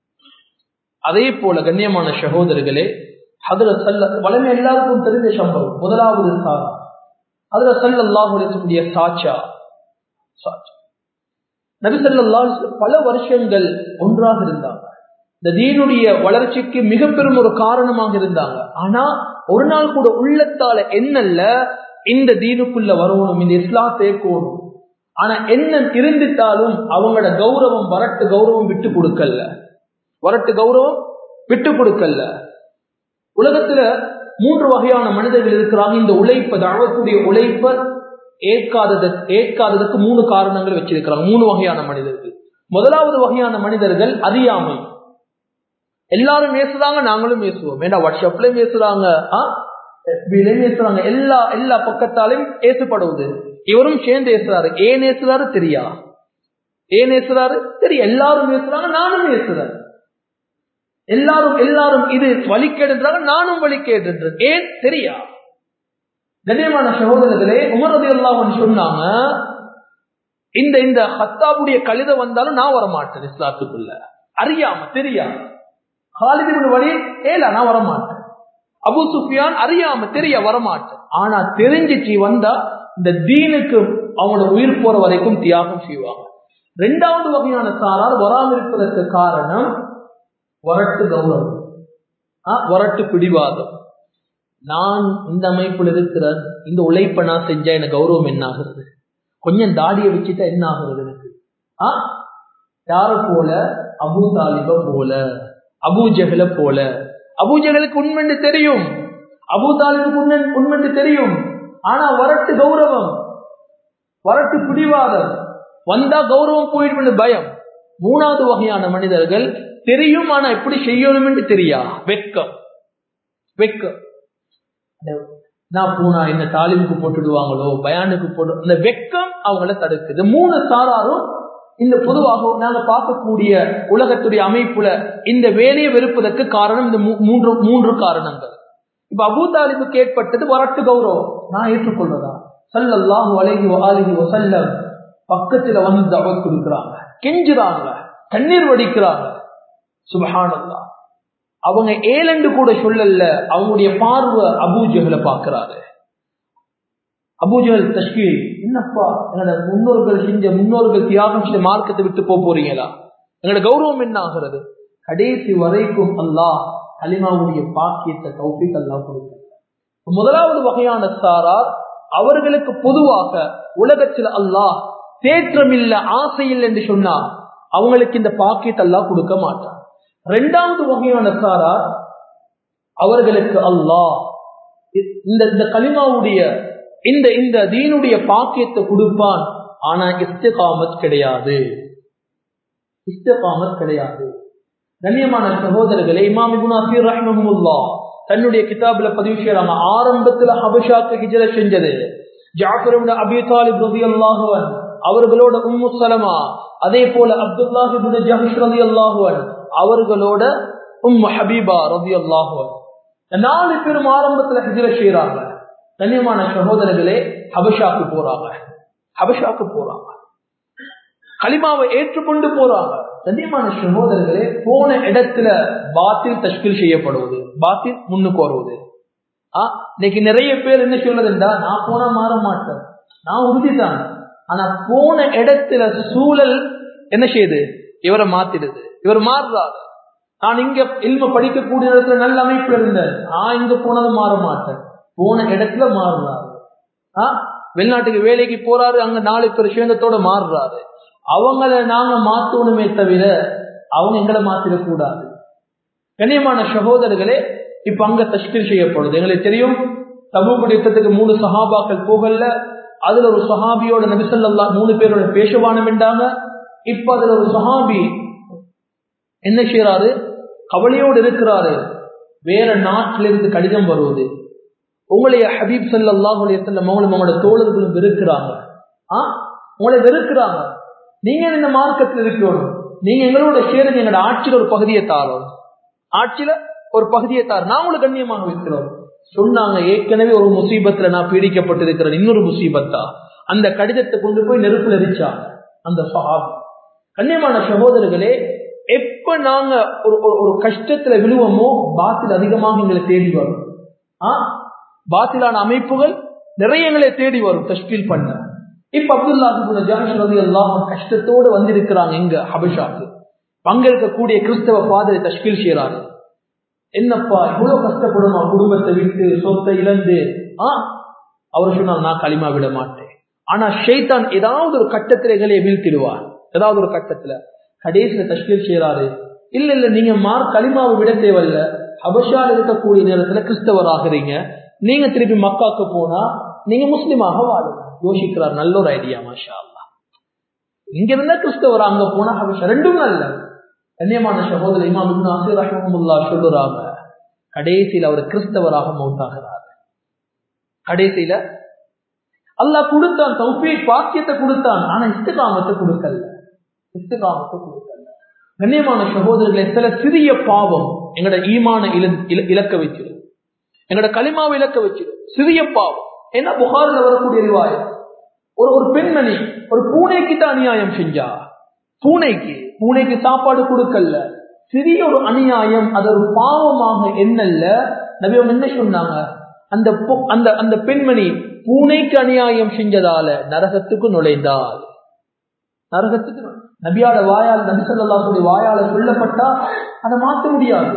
அதே போல கண்ணியமான சகோதரர்களே அதுல செல்ல வளமை எல்லாருக்கும் தெரிஞ்ச சம்பவம் முதலாவது சாரா அதுல செல்லல்லாஹுடைய சாச்சா சாச்சா நபிசல்லா பல வருஷங்கள் ஒன்றாக இருந்தாங்க இந்த தீனுடைய வளர்ச்சிக்கு மிக பெரும் ஒரு காரணமாக இருந்தாங்க ஆனா ஒரு நாள் கூட உள்ளத்தால என்னல்ல இந்த தீனுக்குள்ள வரணும் இந்த இஸ்லாத்தை போகணும் ஆனா எண்ணம் இருந்துட்டாலும் அவங்களோட கௌரவம் வரட்டு கௌரவம் விட்டு கொடுக்கல வரட்டு கௌரவம் விட்டு கொடுக்கல உலகத்துல மூன்று வகையான மனிதர்கள் இருக்கிறாங்க இந்த உழைப்பை தாவக்கூடிய உழைப்பை ஏற்காதது ஏற்காததுக்கு மூணு காரணங்கள் வச்சிருக்கிறாங்க மூணு வகையான மனிதர்கள் முதலாவது வகையான மனிதர்கள் அறியாமை எல்லாரும் பேசுறாங்க நாங்களும் பேசுவோம் ஏன்னா வாட்ஸ்அப்லயும் பேசுறாங்க FB-லயும் பேசுறாங்க எல்லா எல்லா பக்கத்தாலையும் ஏசுப்படுவது இவரும் சேர்ந்து பேசுறாரு ஏன் ஏசுறாரு தெரியா ஏன் ஏசுறாரு தெரியும் எல்லாரும் பேசுறாங்க நானும் பேசுறேன் எல்லாரும் எல்லாரும் இது வலிக்கேடுன்றாங்க நானும் வலிக்கேடுன்றேன் ஏன் தெரியா கண்ணியமான சகோதரர்களே உமரது எல்லாம் சொன்னாங்க இந்த இந்த ஹத்தாபுடைய கழுத வந்தாலும் நான் வரமாட்டேன் இஸ்லாத்துக்குள்ள அறியாம தெரியாம ஹாலிதிபின் வழி ஏல நான் வரமாட்டேன் அபு சுஃபியான் அறியாம தெரிய வரமாட்டேன் ஆனா தெரிஞ்சிச்சு வந்தா இந்த தீனுக்கு அவங்களோட உயிர் போற வரைக்கும் தியாகம் செய்வாங்க ரெண்டாவது வகையான சாரார் வராமல் இருப்பதற்கு காரணம் வரட்டு கௌரவம் வரட்டு பிடிவாதம் நான் இந்த அமைப்புல இருக்கிறேன் இந்த உழைப்பை நான் செஞ்சா எனக்கு கௌரவம் என்ன ஆகுறது கொஞ்சம் தாடியை வச்சுட்டா என்ன ஆகுறது எனக்கு ஆ யார போல அபு தாலிப போல அபு ஜஹல போல அபு ஜஹலுக்கு உண்மைன்னு தெரியும் அபு தாலிபுக்கு உண்மை உண்மைன்னு தெரியும் ஆனா வரட்டு கௌரவம் வரட்டு பிடிவாதம் வந்தா கௌரவம் போயிடும் பயம் மூணாவது வகையான மனிதர்கள் தெரியும் ஆனா எப்படி செய்யணும் என்று தெரியா வெக்கம் வெக்கம் நான் பூனா என்ன தாலிமுக்கு போட்டுடுவாங்களோ பயானுக்கு போட்டு அந்த வெக்கம் அவங்கள தடுக்குது மூணு சாராரும் இந்த பொதுவாக நாங்க பார்க்கக்கூடிய உலகத்துடைய அமைப்புல இந்த வேலையை வெறுப்பதற்கு காரணம் இந்த மூன்று மூன்று காரணங்கள் இப்ப அபு தாலிபுக்கு ஏற்பட்டது வரட்டு கௌரவம் நான் ஏற்றுக்கொள்வதா சல்லல்லாஹு அலைஹி அலிஹி வசல்லம் பக்கத்துல வந்து தவ கொடுக்குறாங்க கெஞ்சுறாங்க கண்ணீர் வடிக்கிறாங்க சுபஹானல்லா அவங்க ஏலண்டு கூட சொல்லல அவங்களுடைய பார்வை அபூஜகளை பாக்குறாரு அபூஜல் தஷ்கீல் என்னப்பா எங்களோட முன்னோர்கள் செஞ்ச முன்னோர்கள் தியாகம் செஞ்ச மார்க்கத்தை விட்டு போக போறீங்களா எங்களோட கௌரவம் என்ன ஆகிறது கடைசி வரைக்கும் அல்லாஹ் கலிமாவுடைய பாக்கியத்தை தௌபிக் அல்லா கொடுக்க முதலாவது வகையான சாரார் அவர்களுக்கு பொதுவாக உலகத்தில் அல்லாஹ் தேற்றம் இல்ல ஆசை இல்லை என்று சொன்னா அவங்களுக்கு இந்த பாக்கியத்தை அல்லா கொடுக்க மாட்டான் ரெண்டாவது வகையான சாரார் அவர்களுக்கு அல்லாஹ் இந்த இந்த கலிமாவுடைய இந்த இந்த தீனுடைய பாக்கியத்தை கொடுப்பான் ஆனா இஸ்தகாமத் கிடையாது இஸ்தகாமத் கிடையாது கண்ணியமான சகோதரர்களே இமாம் இபுன் அசீர் ரஹ்மஹமுல்லா தன்னுடைய கிதாபில பதிவு செய்யறாங்க ஆரம்பத்துல ஹபஷாக்கு ஹிஜர செஞ்சது ஜாஃபர் அபி தாலிப் ரதி அல்லாஹுவன் அவர்களோட உம்மு சலமா அதே போல அப்துல்லாஹிபுன் ஜஹஷ் ரதி அல்லாஹுவன் அவர்களோட உம் ஹபீபா ரதி அல்லாஹுவன் நாலு பேரும் ஆரம்பத்துல ஹிஜர செய்யறாங்க கண்ணியமான சகோதரர்களே ஹபஷாக்கு போறாங்க ஹபஷாக்கு போறாங்க களிமாவை ஏற்றுக்கொண்டு போறாங்க கண்ணியமான சகோதரர்களே போன இடத்துல பாத்தில் தஷ்கில் செய்யப்படுவது பாத்தில் முன்னுக்கு வருவது ஆஹ் இன்னைக்கு நிறைய பேர் என்ன சொல்றதுண்டா நான் போனா மாற மாட்டேன் நான் உறுதிதான் ஆனா போன இடத்துல சூழல் என்ன செய்யுது இவரை மாத்திடுது இவர் மாறுறாரு நான் இங்க இல்ம படிக்கக்கூடிய இடத்துல நல்ல அமைப்பு இருந்தேன் நான் இங்க போனதும் மாற மாட்டேன் போன இடத்துல மாறுறாரு ஆஹ் வெளிநாட்டுக்கு வேலைக்கு போறாரு அங்க நாலு பேர் சுயந்தத்தோட மாறுறாரு அவங்கள நாங்க மாத்தணுமே தவிர அவங்க எங்களை மாத்திடக்கூடாது கண்ணியமான சகோதரர்களே இப்ப அங்க தஷ்கீல் செய்யப்படுது எங்களுக்கு தெரியும் தபூபுடைய யுத்தத்துக்கு மூணு சஹாபாக்கள் போகல அதுல ஒரு சஹாபியோட நபிசல்லா மூணு பேரோட பேசவானம் என்றாங்க இப்ப அதுல ஒரு சஹாபி என்ன செய்யறாரு கவலையோடு இருக்கிறாரு வேற நாட்டிலிருந்து கடிதம் வருவது உங்களைய ஹபீப் சல்லாஹ் செல்லம் அவங்களும் அவங்களோட தோழர்களும் வெறுக்கிறாங்க ஆ உங்களை வெறுக்கிறாங்க நீங்க இந்த மார்க்கத்தில் இருக்கணும் நீங்க எங்களோட சேருங்க எங்களோட ஆட்சியில ஒரு பகுதியை தாரோம் ஆட்சியில ஒரு பகுதியை தார் நான் உங்களுக்கு கண்ணியமாக வைக்கிறோம் சொன்னாங்க ஏற்கனவே ஒரு முசீபத்துல நான் பீடிக்கப்பட்டிருக்கிறேன் இன்னொரு முசீபத்தா அந்த கடிதத்தை கொண்டு போய் நெருப்புல எரிச்சாங்க அந்த சஹாபி கண்ணியமான சகோதரர்களே எப்ப நாங்க ஒரு ஒரு கஷ்டத்துல விழுவோமோ பாத்தில் அதிகமாக எங்களை தேடி வரும் ஆ பாத்திலான அமைப்புகள் நிறைய எங்களை தேடி வரும் தஷ்கீல் பண்ண இப்ப அப்துல்லாஹிபுன ஜஹஷ் ரதி அல்லாஹ் கஷ்டத்தோடு வந்திருக்கிறாங்க இங்க ஹபிஷாக்கு பங்கேற்கக்கூடிய கிறிஸ்தவ பாதரை தஷ்கீல் செய்யறாரு என்னப்பா இவ்வளவு கஷ்டப்படுமா குடும்பத்தை விட்டு சொத்தை இழந்து ஆ அவர் சொன்னால் நான் களிமா விட மாட்டேன் ஆனா ஷைத்தான் ஏதாவது ஒரு கட்டத்தில் எங்களை வீழ்த்திடுவார் ஏதாவது ஒரு கட்டத்துல கடைசியில தஷ்கீர் செய்யறாரு இல்ல இல்ல நீங்க மார் களிமாவை விட தேவையில்ல அபஷால் இருக்கக்கூடிய நேரத்துல கிறிஸ்தவர் ஆகுறீங்க நீங்க திருப்பி மக்காக்கு போனா நீங்க முஸ்லிமாக வாழுங்க யோசிக்கிறார் நல்ல ஒரு ஐடியா மாஷா அல்லா இங்க இருந்தா கிறிஸ்தவர் அங்க போனா ஹபஷா ரெண்டும் நல்ல கண்ணியமான சகோதரர் இமாம் இப்னு அசீர் ரஹ்மத்துல்லா சொல்லுறாங்க கடைசியில் அவர் கிறிஸ்தவராக மௌத்தாகிறார் கடைசியில அல்லாஹ் கொடுத்தான் தௌஃபீக் பாக்கியத்தை கொடுத்தான் ஆனா இஸ்திகாமத்தை கொடுக்கல இஸ்திகாமத்தை கொடுக்கல கண்ணியமான சகோதரர்களை சில சிறிய பாவம் எங்கட ஈமான இலக்க வச்சிடும் எங்கட களிமாவை இலக்க வச்சிடும் சிறிய பாவம் என்ன புகாரில் வரக்கூடிய ரிவாயம் ஒரு ஒரு பெண்மணி ஒரு பூனைக்கு தான் அநியாயம் செஞ்சா பூனைக்கு பூனைக்கு சாப்பாடு கொடுக்கல சிறிய ஒரு அநியாயம் அது ஒரு பாவமாக என்னல்ல நபியம் என்ன சொன்னாங்க அந்த அந்த அந்த பெண்மணி பூனைக்கு அநியாயம் செஞ்சதால நரகத்துக்கு நுழைந்தாள் நரகத்துக்கு நபியாட வாயால் நபிசல்லாவுடைய வாயால சொல்லப்பட்டா அதை மாற்ற முடியாது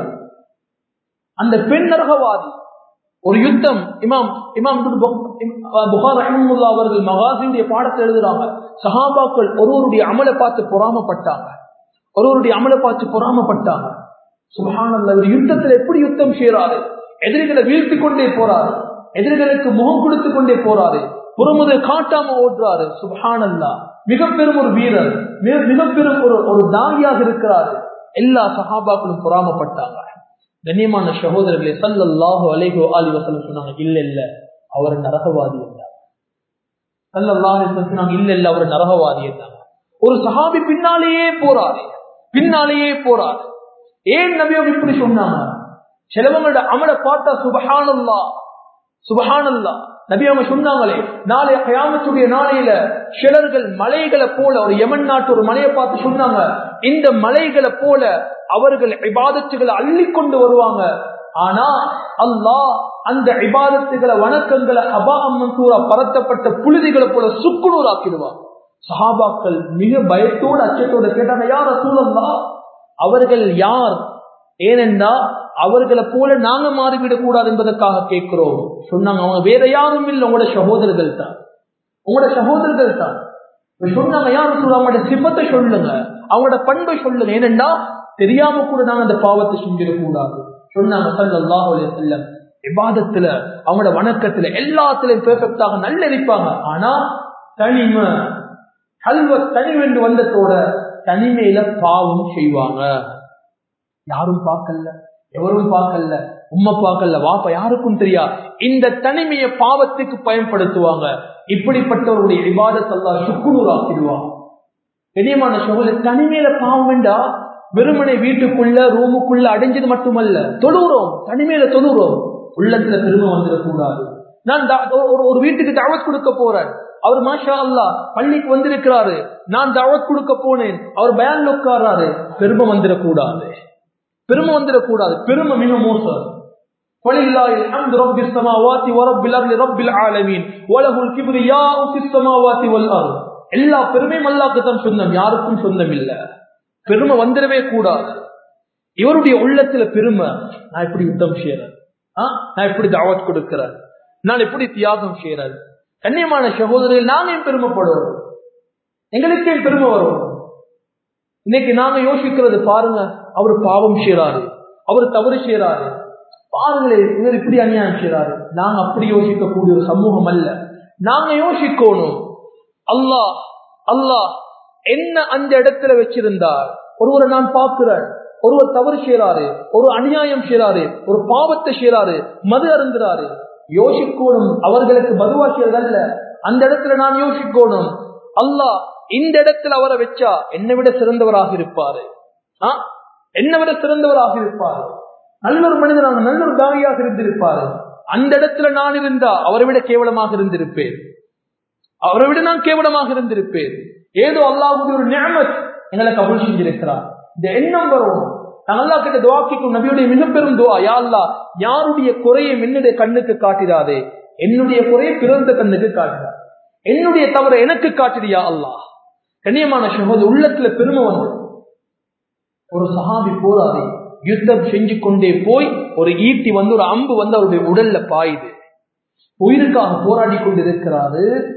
அந்த பெண் நரகவாதி ஒரு யுத்தம் இமாம் இமாம் புகார் ரஹமுல்லா அவர்கள் மகாசியுடைய பாடத்தை எழுதுறாங்க சஹாபாக்கள் ஒருவருடைய அமலை பார்த்து பொறாமப்பட்டாங்க ஒருவருடைய அமலை பார்த்து பொறாமப்பட்டாங்க சுபஹானல்ல ஒரு யுத்தத்தில் எப்படி யுத்தம் செய்யறாரு எதிரிகளை வீழ்த்தி கொண்டே போறாரு எதிரிகளுக்கு முகம் கொடுத்து கொண்டே போறாரு புறமுதல் காட்டாம ஓடுறாரு சுபஹானல்லா மிக பெரும் ஒரு வீரர் மிக பெரும் ஒரு ஒரு தாகியாக இருக்கிறாரு எல்லா சஹாபாக்களும் பொறாமப்பட்டாங்க கண்ணியமான சகோதரர்களே சல்லல்லாஹு அலைஹோ ஆலி வசலம் சொன்னாங்க இல்ல இல்ல அவர் நரகவாதி என்றார் சல்லல்லாஹு சொன்னாங்க இல்ல இல்ல அவர் நரகவாதி என்றாங்க ஒரு சஹாபி பின்னாலேயே போறாரு பின்னாலேயே போறாரு ஏன் நபியம் இப்படி சொன்னாங்க சிலவங்களோட அமலை பார்த்தா சுபஹானல்லா சுபஹானல்லா நபி அவங்க சொன்னாங்களே நாளை கயாமத்துடைய நாளையில சிலர்கள் மலைகளை போல ஒரு யமன் நாட்டு ஒரு மலையை பார்த்து சொன்னாங்க இந்த மலைகளை போல அவர்கள் இபாதத்துகளை அள்ளி கொண்டு வருவாங்க ஆனா அல்லாஹ் அந்த இபாதத்துகளை வணக்கங்களை அபா அம்மன்சூரா பரத்தப்பட்ட புழுதிகளை போல சுக்குநூறு ஆக்கிடுவான் சஹாபாக்கள் மிக பயத்தோடு அச்சத்தோடு கேட்டாங்க யார் சூழல்லா அவர்கள் யார் ஏனென்றா அவர்களை போல நாங்க மாறிவிடக் கூடாது என்பதற்காக கேட்கிறோம் சொன்னாங்க அவங்க வேற யாரும் இல்லை உங்களோட சகோதரர்கள் தான் உங்களோட சகோதரர்கள் தான் சொன்னாங்க யாரும் சொல்ல அவங்களோட சிப்பத்தை சொல்லுங்க அவங்களோட பண்பை சொல்லுங்க ஏனென்றா தெரியாம கூட நாங்க அந்த பாவத்தை செஞ்சிடக்கூடாது சொன்னாங்க சல்லாஹ் செல்லம் விவாதத்துல அவங்களோட வணக்கத்துல எல்லாத்திலையும் பெர்ஃபெக்டாக நல்ல இருப்பாங்க ஆனா தனிமை கல்வ தனிவென்று வந்ததோட தனிமையில பாவம் செய்வாங்க யாரும் பார்க்கல எவரும் பார்க்கல உம்மை பார்க்கல வாப்பா யாருக்கும் தெரியா இந்த தனிமையை பாவத்துக்கு பயன்படுத்துவாங்க இப்படிப்பட்டவருடைய விவாதத்தல்லா சுக்குநூறாக்கிடுவாங்க பெரியமான சோழ தனிமையில பாவம் வேண்டா வெறுமனை வீட்டுக்குள்ள ரூமுக்குள்ள அடைஞ்சது மட்டுமல்ல தொழுகிறோம் தனிமையில தொழுகிறோம் உள்ளத்துல பெருமை வந்துடக்கூடாது நான் ஒரு ஒரு வீட்டுக்கு தவத் கொடுக்க போறேன் அவர் மாஷா அல்லா பள்ளிக்கு வந்திருக்கிறாரு நான் தவத் கொடுக்க போனேன் அவர் பயன்ல உட்கார்றாரு பெருமை வந்துடக்கூடாது பெருமை வந்துடக்கூடாது பெருமை மிக மோசம் ولله الحمد رب السماوات ورب الارض رب العالمين وله الكبرياء في السماوات والارض எல்லா பெருமையும் அல்லாஹ்க்கு தான் சொந்தம் யாருக்கும் சொந்தம் இல்ல பெருமை வந்துடவே கூடாது இவருடைய உள்ளத்துல பெருமை நான் எப்படி யுத்தம் செய்யறேன் நான் எப்படி தாவத் கொடுக்கிறேன் நான் எப்படி தியாகம் செய்யறேன் கண்ணியமான சகோதரர்கள் நாங்க பெருமைப்படுவோம் எங்களுக்கே பெருமை வரும் இன்னைக்கு நாங்க யோசிக்கிறது பாருங்க அவர் பாவம் செய்யறாரு அவர் தவறு செய்யறாரு பாருங்களே இவர் இப்படி அநியாயம் செய்யறாரு நாங்க அப்படி யோசிக்கக்கூடிய ஒரு சமூகம் அல்ல நாங்க யோசிக்கணும் அல்லாஹ் அல்லாஹ் என்ன அந்த இடத்துல வச்சிருந்தார் ஒருவரை நான் பார்க்கிறேன் ஒருவர் தவறு செய்யறாரு ஒரு அநியாயம் செய்யறாரு ஒரு பாவத்தை செய்யறாரு மது அருந்துறாரு யோசிக்கணும் அவர்களுக்கு மதுவா செய்யறதல்ல அந்த இடத்துல நான் யோசிக்கணும் அல்லாஹ் இந்த இடத்துல அவரை வச்சா என்னை விட சிறந்தவராக இருப்பாரு என்னை விட சிறந்தவராக இருப்பாரு நல்ல ஒரு மனிதனாக நல்ல ஒரு தாரியாக இருந்திருப்பாரு அந்த இடத்துல நான் இருந்தா அவரை விட கேவலமாக இருந்திருப்பேன் அவரை விட நான் கேவலமாக இருந்திருப்பேன் ஏதோ அல்லாஹுடைய ஒரு நியமத் எங்களை கபூல் செஞ்சிருக்கிறார் இந்த எண்ணம் வரும் நான் அல்லா கிட்ட துவாக்கிக்கும் நபியுடைய மிக பெரும் துவா யா அல்லா யாருடைய குறையை என்னுடைய கண்ணுக்கு காட்டிடாதே என்னுடைய குறையை பிறந்த கண்ணுக்கு காட்டிடாது என்னுடைய தவறை எனக்கு காட்டிடியா அல்லாஹ் கண்ணியமான சகோதரி உள்ளத்துல பெருமை வந்து ஒரு சஹாபி போராடி யுத்தம் செஞ்சு கொண்டே போய் ஒரு ஈட்டி வந்து ஒரு அம்பு வந்து அவருடைய உடல்ல பாயுது உயிருக்காக போராடி கொண்டிருக்கிறாரு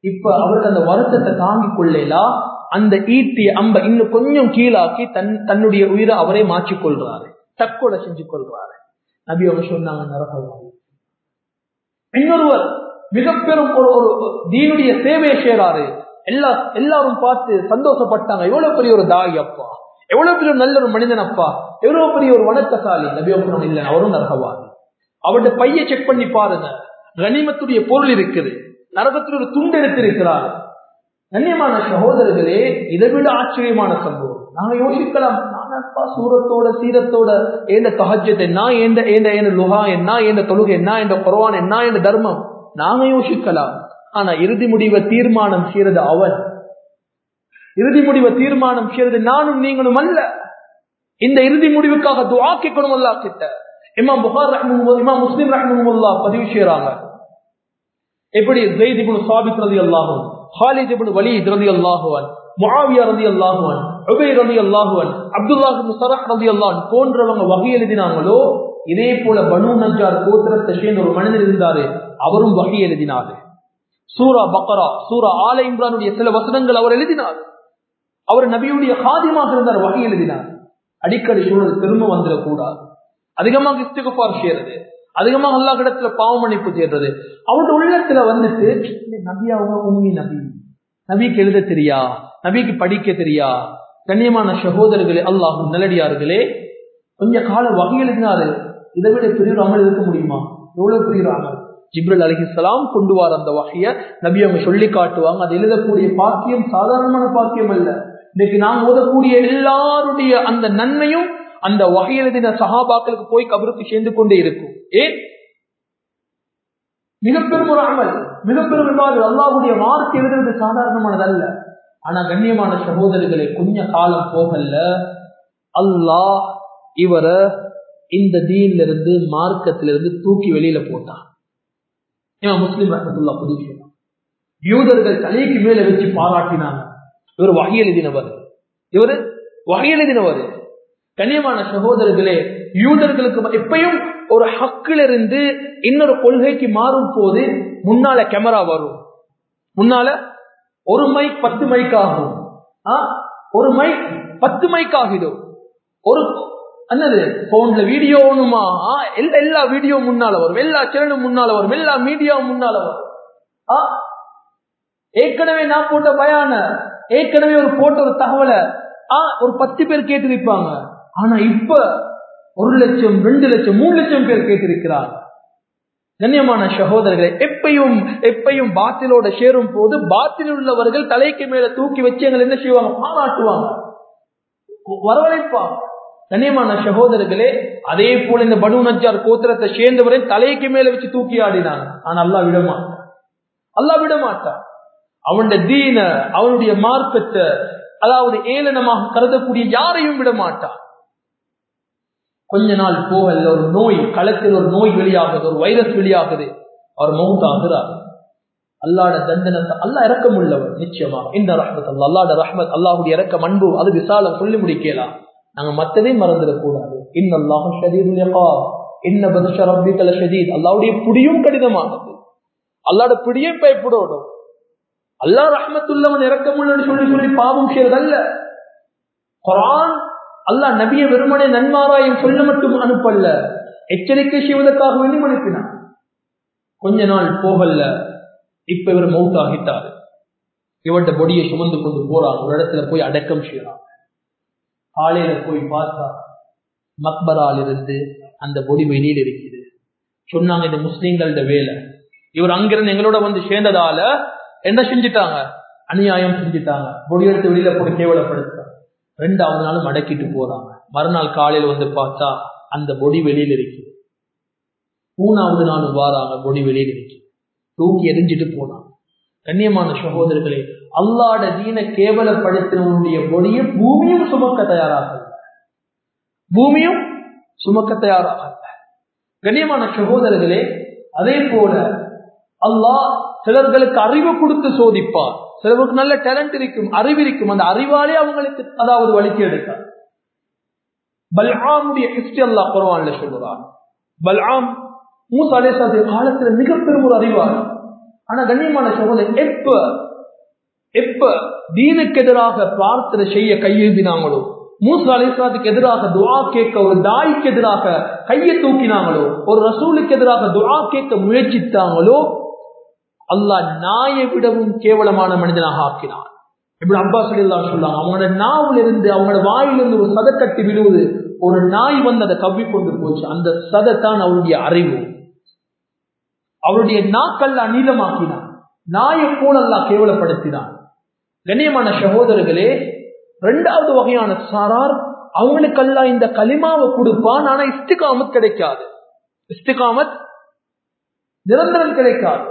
இப்ப அவருக்கு அந்த வருத்தத்தை தாங்கிக் கொள்ளலாம் அந்த ஈட்டிய அம்ப இன்னும் கொஞ்சம் கீழாக்கி தன் தன்னுடைய உயிரை அவரே மாற்றிக் கொள்றாரு தற்கொலை செஞ்சு கொள்றாரு நபி அவங்க சொன்னாங்க நரகவாதி இன்னொருவர் மிக பெரும் ஒரு ஒரு தீனுடைய சேவையை செய்யறாரு எல்லா எல்லாரும் பார்த்து சந்தோஷப்பட்டாங்க எவ்வளவு பெரிய ஒரு தாய் அப்பா எவ்வளவு பெரிய நல்ல ஒரு மனிதன் அப்பா எவ்வளவு பெரிய ஒரு வணக்கசாலி நபி அவங்க இல்லை அவரும் நரகவாதி அவருடைய பைய செக் பண்ணி பாருங்க கனிமத்துடைய பொருள் இருக்குது நரகத்தில் ஒரு துண்டு எடுத்திருக்கிறார் கண்ணியமான சகோதரர்களே இதை விட ஆச்சரியமான சம்பவம் நாங்க யோசிக்கலாம் நானப்பா சூரத்தோட சீரத்தோட ஏந்த தகஜத் என்ன ஏந்த ஏந்த ஏந்த லுகா என்ன ஏந்த தொழுகை என்ன என்ற குரவான் என்ன என்ற தர்மம் நாங்க யோசிக்கலாம் ஆனா இறுதி முடிவை தீர்மானம் செய்யறது அவன் இறுதி முடிவை தீர்மானம் செய்யறது நானும் நீங்களும் அல்ல இந்த இறுதி முடிவுக்காக துவாக்கிக்கணும் அல்லா கிட்ட இமாம் புகார் ரஹ்மு இமாம் முஸ்லிம் ரஹ்முல்லா பதிவு செய்யறாங்க எப்படி ஜெயித் இப்னு சாபித் ரதி அல்லாஹும் ஹாலித் இப்னு வலீத் ரதி அல்லாஹுவன் முஆவியா ரதி அல்லாஹுவன் உபை ரதி அல்லாஹுவன் அப்துல்லாஹ் இப்னு சரஹ் ரதி அல்லாஹ் போன்றவங்க வகை எழுதினாங்களோ இதே போல பனு நஜார் கோத்திரத்தை சேர்ந்த ஒரு மனிதர் இருந்தாரு அவரும் வகை எழுதினாரு சூரா பக்கரா சூரா ஆல இம்ரானுடைய சில வசனங்கள் அவர் எழுதினார் அவர் நபியுடைய ஹாதிமாக இருந்தார் வகை எழுதினார் அடிக்கடி சூழல் திரும்ப வந்துடக்கூடாது அதிகமாக இஸ்திகபார் செய்யறது அதிகமாக எல்லா இடத்துல பாவ மன்னிப்பு செய்யறது அவருடைய உள்ளத்துல வந்துட்டு நபி அவங்க உண்மை நபி நபிக்கு எழுத தெரியா நபிக்கு படிக்க தெரியா கண்ணியமான சகோதரர்களே அல்லாஹும் நல்லடியார்களே கொஞ்ச கால வகை எழுதினாரு இதை விட பெரிய ஒரு அமல் இருக்க முடியுமா எவ்வளவு பெரிய ஒரு அமல் ஜிப்ரல் அலிஹிஸ்லாம் கொண்டு வர அந்த வகைய நபி அவங்க சொல்லி காட்டுவாங்க அது எழுதக்கூடிய பாக்கியம் சாதாரணமான பாக்கியம் அல்ல இன்னைக்கு நாம் ஓதக்கூடிய எல்லாருடைய அந்த நன்மையும் அந்த வகை எழுதின சகாபாக்களுக்கு போய் கபருக்கு சேர்ந்து கொண்டே இருக்கும் ஏன் மிகப்பெரும் ஒரு அமல் மிகப்பெரும் விவாதம் அல்லாவுடைய வார்த்தை எழுதுறது சாதாரணமானதல்ல ஆனா கண்ணியமான சகோதரர்களை கொஞ்ச காலம் போகல அல்லாஹ் இவரை இந்த தீன்ல இருந்து மார்க்கத்திலிருந்து தூக்கி வெளியில போட்டான் இவன் முஸ்லிம் ரஹமத்துல்லா புதுசு யூதர்கள் தலைக்கு மேல வச்சு பாராட்டினாங்க இவர் வகை எழுதினவர் இவர் வகை எழுதினவர் கண்ணியமான சகோதரர்களே யூதர்களுக்கு எப்பயும் ஒரு ஹக்கில் இருந்து இன்னொரு கொள்கைக்கு மாறும் போது முன்னால கேமரா வரும் முன்னால ஒரு மைக் பத்து மைக் ஆகும் ஒரு மைக் பத்து மைக் ஆகிடும் ஒரு என்னது போன்ல வீடியோ ஒண்ணுமா எல்லா வீடியோ முன்னால வரும் எல்லா சேனலும் முன்னால வரும் எல்லா மீடியாவும் முன்னால வரும் ஏற்கனவே நான் போட்ட பயான ஏற்கனவே ஒரு போட்ட ஒரு தகவலை ஒரு பத்து பேர் கேட்டிருப்பாங்க ஆனா இப்ப ஒரு லட்சம் ரெண்டு லட்சம் மூணு லட்சம் பேர் கேட்டிருக்கிறார் கண்ணியமான சகோதரர்களை எப்பையும் எப்பையும் பாத்திலோட சேரும் போது பாத்தில் உள்ளவர்கள் தலைக்கு மேல தூக்கி வச்சு எங்களை என்ன செய்வாங்க பாராட்டுவாங்க வரவழைப்பாங்க கண்ணியமான சகோதரர்களே அதே போல இந்த பனு நஜார் கோத்திரத்தை சேர்ந்தவரை தலைக்கு மேல வச்சு தூக்கி ஆடினாங்க ஆனா அல்லா விட மாட்டான் அல்லா விட மாட்டான் அவனுடைய தீன அவனுடைய மார்க்கத்தை அதாவது ஏளனமாக கருதக்கூடிய யாரையும் விட மாட்டான் கொஞ்ச நாள் போகல ஒரு நோய் களத்தில் ஒரு நோய் வெளியாகுது ஒரு வைரஸ் வெளியாகுது அவர் மௌத்தாகிறார் அல்லாட தண்டனத்தை அல்லா இறக்கம் உள்ளவர் நிச்சயமா இந்த ரஹ்மத் அல்லா அல்லாட ரஹ்மத் அல்லாஹுடைய இறக்கம் அன்பு அது விசாலம் சொல்லி முடிக்கலாம் நாங்க மத்ததே மறந்துடக்கூடாது இன்னல்லாஹும் ஷதீதுல் இன்ன பதுஷ ரப்பிக்கல ஷதீத் அல்லாவுடைய புடியும் கடினமானது அல்லாட பிடியை பயப்படணும் அல்லா ரஹ்மத்துள்ளவன் இறக்கமுள்ளன்னு சொல்லி சொல்லி பாவம் செய்யறதல்ல குரான் அல்லா நபிய வெறுமனே நன்மாராயம் சொல்ல மட்டும் அனுப்பல்ல எச்சரிக்கை செய்வதற்காக வேண்டி அனுப்பினான் கொஞ்ச நாள் போகல இப்ப இவர் மவுத் ஆகிட்டாரு இவர்கிட்ட பொடியை சுமந்து கொண்டு போறாங்க ஒரு இடத்துல போய் அடக்கம் செய்யறாங்க காலையில போய் பார்த்தா மக்பரால் இருந்து அந்த பொடி வெளியில் இருக்குது சொன்னாங்க இந்த முஸ்லீம்களோட வேலை இவர் அங்கிருந்து எங்களோட வந்து சேர்ந்ததால என்ன செஞ்சுட்டாங்க அநியாயம் செஞ்சுட்டாங்க பொடி எடுத்து வெளியில போய் கேவலப்படுத்தாங்க ரெண்டாவது நாளும் அடக்கிட்டு போறாங்க மறுநாள் காலையில் வந்து பார்த்தா அந்த பொடி வெளியில் இருக்குது மூணாவது நாளும் வாராங்க பொடி வெளியில் இருக்கு தூக்கி எரிஞ்சிட்டு போனாங்க கண்ணியமான சகோதரர்களே அல்லாட தீன கேவலப்படுத்தினவனுடைய பொடியை பூமியும் சுமக்க தயாராக பூமியும் சுமக்க தயாராக கண்ணியமான சகோதரர்களே அதே போல அல்லாஹ் சிலர்களுக்கு அறிவு கொடுத்து சோதிப்பார் சிலருக்கு நல்ல டேலண்ட் இருக்கும் அறிவு இருக்கும் அந்த அறிவாலே அவங்களுக்கு அதாவது வலிக்கு எடுத்தார் பல்ஆமுடைய ஹிஸ்டரி அல்லாஹ் குர்ஆன்ல சொல்றான் பல்ஆம் மூசா அலைஹிஸ்ஸலாத்துடைய காலத்துல மிக பெரும் ஒரு அறிவாளி ஆனா கண்ணியமான சகோதரர் எப்ப எப்ப தீனுக்கு எதிராக பிரார்த்தனை செய்ய கையெழுதினாங்களோ மூசா அலிஸ்லாத்துக்கு எதிராக துவா கேட்க ஒரு தாய்க்கு எதிராக கையை தூக்கினாங்களோ ஒரு ரசூலுக்கு எதிராக துவா கேட்க முயற்சித்தாங்களோ அல்லாஹ் நாயை விடவும் கேவலமான மனிதனாக ஆக்கினான் இப்படி அப்பா சொல்லலாம் சொல்லுவாங்க அவங்களோட நாவில் இருந்து அவங்களோட வாயிலிருந்து ஒரு சதை கட்டி விடுவது ஒரு நாய் வந்து அதை கவ்வி கொண்டு போச்சு அந்த சதை தான் அவருடைய அறிவு அவருடைய நாக்கல்ல நீளமாக்கினான் நாயை போல அல்லாஹ் கேவலப்படுத்தினான் கண்ணியமான சகோதரர்களே இரண்டாவது வகையான சாரார் அவங்களுக்கெல்லாம் இந்த களிமாவை கொடுப்பான் ஆனா இஸ்திகாமத் கிடைக்காது இஸ்திகாமத் நிரந்தரம் கிடைக்காது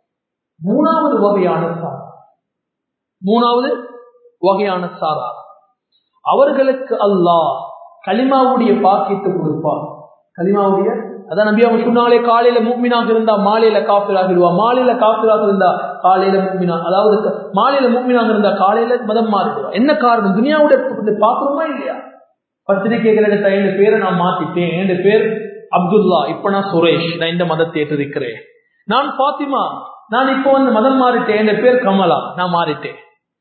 மூணாவது வகையான சாரார் மூணாவது வகையான சாரார் அவர்களுக்கு அல்லாஹ் களிமாவுடைய பாக்கியத்தை கொடுப்பான் களிமாவுடைய அதான் நம்பி அவங்க சொன்னாலே காலையில மூமினாக இருந்தா மாலையில காப்பிராகிடுவா மாலையில காப்பிராக இருந்தா காலையில மூமினா அதாவது மாலையில மூமினாக இருந்தா காலையில மதம் மாறிடுவா என்ன காரணம் துனியாவுடைய பாக்குறோமா இல்லையா பத்திரிகைகள் எடுத்த என் பேரை நான் மாத்திட்டேன் என் பேர் அப்துல்லா இப்ப நான் சுரேஷ் நான் இந்த மதத்தை ஏற்றிருக்கிறேன் நான் பாத்திமா நான் இப்போ வந்து மதம் மாறிட்டேன் என் பேர் கமலா நான் மாறிட்டேன்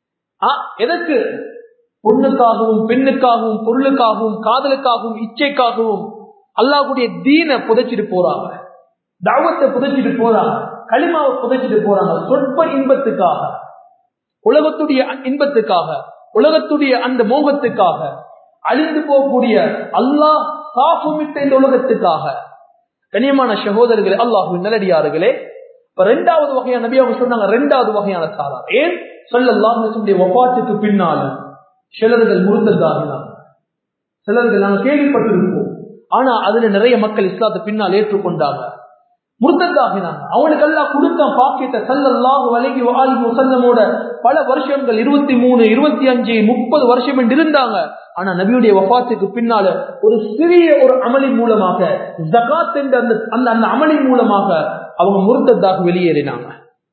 எதற்கு பொண்ணுக்காகவும் பெண்ணுக்காகவும் பொருளுக்காகவும் காதலுக்காகவும் இச்சைக்காகவும் அல்லாஹுடைய தீனை புதைச்சிட்டு போறாங்க தாவத்தை புதைச்சிட்டு போறாங்க களிமாவை புதைச்சிட்டு போறாங்க சொற்ப இன்பத்துக்காக உலகத்துடைய இன்பத்துக்காக உலகத்துடைய அந்த மோகத்துக்காக அழிந்து போகக்கூடிய அல்லாஹ் காப்புமிட்ட இந்த உலகத்துக்காக கனியமான சகோதரர்களே அல்லாஹு நல்லடியார்களே இப்ப ரெண்டாவது வகையான நபி அவங்க சொன்னாங்க ரெண்டாவது வகையான சாரார் ஏன் சொல்லலாம் ஒப்பாத்துக்கு பின்னால சிலர்கள் முருந்ததாகினாங்க சிலர்கள் நாங்கள் கேள்விப்பட்டிருப்போம் ஆனா அதுல நிறைய மக்கள் இஸ்லாத்தை பின்னால் ஏற்றுக்கொண்டாங்க முருத்தத்தாகினாங்க அவனுக்கு எல்லாம் கொடுத்த பாக்கியத்தை சல்லல்லாஹு வலகி வாலி முசல்லமோட பல வருஷங்கள் இருபத்தி மூணு இருபத்தி அஞ்சு முப்பது வருஷம் என்று இருந்தாங்க ஆனா நபியுடைய வபாத்துக்கு பின்னால ஒரு சிறிய ஒரு அமலின் மூலமாக ஜகாத் என்ற அந்த அந்த அந்த அமலின் மூலமாக அவங்க முருத்தத்தாக வெளியேறினாங்க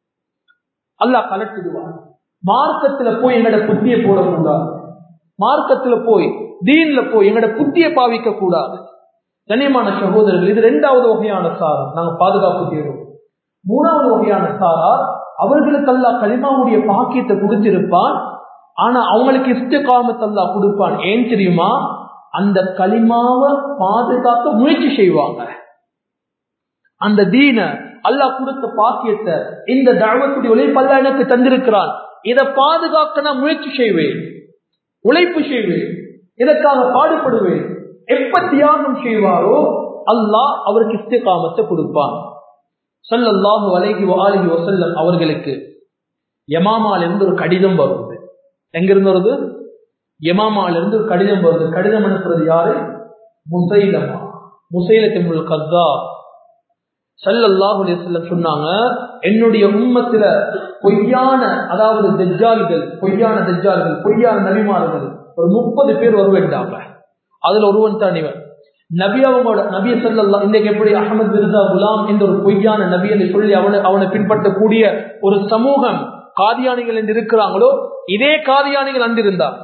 அல்லாஹ் கலட்டிடுவாங்க மார்க்கத்துல போய் எங்கட புத்திய போடக்கூடாது மார்க்கத்துல போய் தீன்ல போய் எங்கட புத்திய பாவிக்க கூடாது கண்ணியமான சகோதரர்கள் இது ரெண்டாவது வகையான சாரம் நாங்க பாதுகாப்பு தேர்வோம் மூணாவது வகையான சாரார் அவர்களுக்கு அல்லா களிமாவுடைய பாக்கியத்தை கொடுத்திருப்பான் ஆனா அவங்களுக்கு இஷ்ட காமத்தல்லா கொடுப்பான் ஏன் தெரியுமா அந்த களிமாவை பாதுகாக்க முயற்சி செய்வாங்க அந்த தீன அல்லாஹ் கொடுத்த பாக்கியத்தை இந்த தழவத்துடைய உழைப்பல்ல எனக்கு தந்திருக்கிறான் இதை பாதுகாக்க நான் முயற்சி செய்வேன் உழைப்பு செய்வேன் இதற்காக பாடுபடுவேன் எப்ப தியாகம் செய்வாரோ அல்லாஹ் அவருக்கு இஸ்திகாமத்தை கொடுப்பான் சொல்லல்லாஹு அலைகி ஆலிகி வசல்லம் அவர்களுக்கு யமாமால இருந்து ஒரு கடிதம் வருது எங்கிருந்து வருது யமாமால இருந்து ஒரு கடிதம் வருது கடிதம் அனுப்புறது யாரு முசைலமா முசைலத்தின் கத்தா சல்லல்லாஹு அலிஸ்லம் சொன்னாங்க என்னுடைய உம்மத்துல பொய்யான அதாவது தெஜ்ஜால்கள் பொய்யான தெஜ்ஜால்கள் பொய்யான நபிமார்கள் ஒரு முப்பது பேர் வருவேண்டாங்க அதுல ஒருவன் தான் இவன் நபி அவங்களோட நபிய சொல்லல்லா இன்றைக்கு எப்படி அகமது மிர்சா குலாம் என்ற ஒரு பொய்யான நபி என்று சொல்லி அவனை அவனை பின்பற்றக்கூடிய ஒரு சமூகம் காதியானிகள் என்று இருக்கிறாங்களோ இதே காதியானிகள் அங்கிருந்தார்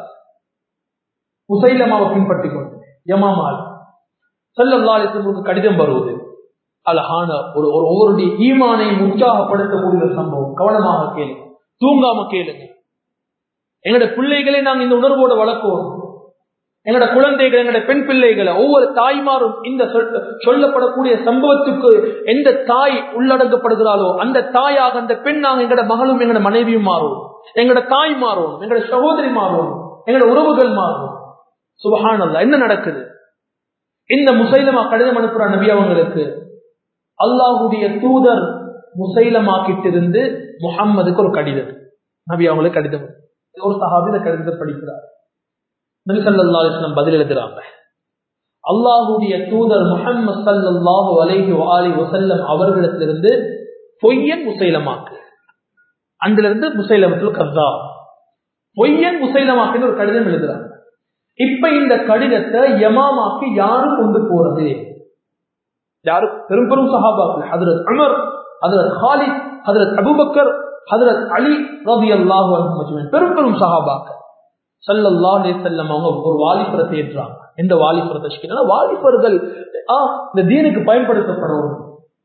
முசைலமாவை பின்பற்றிக் கொண்டு யமாமால் சல்லல்லா அலிஸ்லமுக்கு கடிதம் வருவது அழகான ஒரு ஒரு ஒவ்வொருடைய ஈமானையும் உற்சாகப்படுத்தக்கூடிய ஒரு சம்பவம் கவனமாக கேளுங்க தூங்காம கேளுங்க எங்களோட பிள்ளைகளை நாங்க இந்த உணர்வோட வளர்க்கணும் எங்களோட குழந்தைகள் எங்களோட பெண் பிள்ளைகளை ஒவ்வொரு தாய்மாரும் இந்த சொல்லப்படக்கூடிய சம்பவத்துக்கு எந்த தாய் உள்ளடங்கப்படுகிறாளோ அந்த தாயாக அந்த பெண்ணாக எங்களோட மகளும் எங்களோட மனைவியும் மாறும் எங்களோட தாய் மாறும் எங்களோட சகோதரி மாறும் எங்களோட உறவுகள் மாறும் சுபஹானல்லா என்ன நடக்குது இந்த முசைலமா கடிதம் அனுப்புற நபி அவங்களுக்கு அல்லாஹுடைய தூதர் முசைலமாக்கிட்டிருந்து முகம்மதுக்கு ஒரு கடிதம் நபி அவங்களுக்கு கடிதம் ஒரு சஹாபி இந்த கடிதத்தை படிக்கிறார் நபி சல்லா அலிஸ்லாம் பதில் எழுதுறாங்க அல்லாஹுடைய தூதர் முகம்மது சல்லாஹு அலைஹி ஆலி வசல்லம் அவர்களிடத்திலிருந்து பொய்யன் முசைலமாக்கு அங்கிலிருந்து முசைலமத்தில் கர்தா பொய்யன் முசைலமாக்குன்னு ஒரு கடிதம் எழுதுறாங்க இப்ப இந்த கடிதத்தை யமாமாக்கு யாரு கொண்டு போறது யாரு பெரும் பெரும் சஹாபாக்கள் ஹதரத் அமர் ஹதரத் ஹாலித் ஹதரத் அபுபக்கர் ஹதரத் அலி ரவி அல்லாஹு பெரும் பெரும் சஹாபாக்கள் சல்லல்லா செல்லம் அவங்க ஒரு வாலிபரத்தை ஏற்றாங்க எந்த வாலிபரத்தை வாலிபர்கள் இந்த தீனுக்கு பயன்படுத்தப்படணும்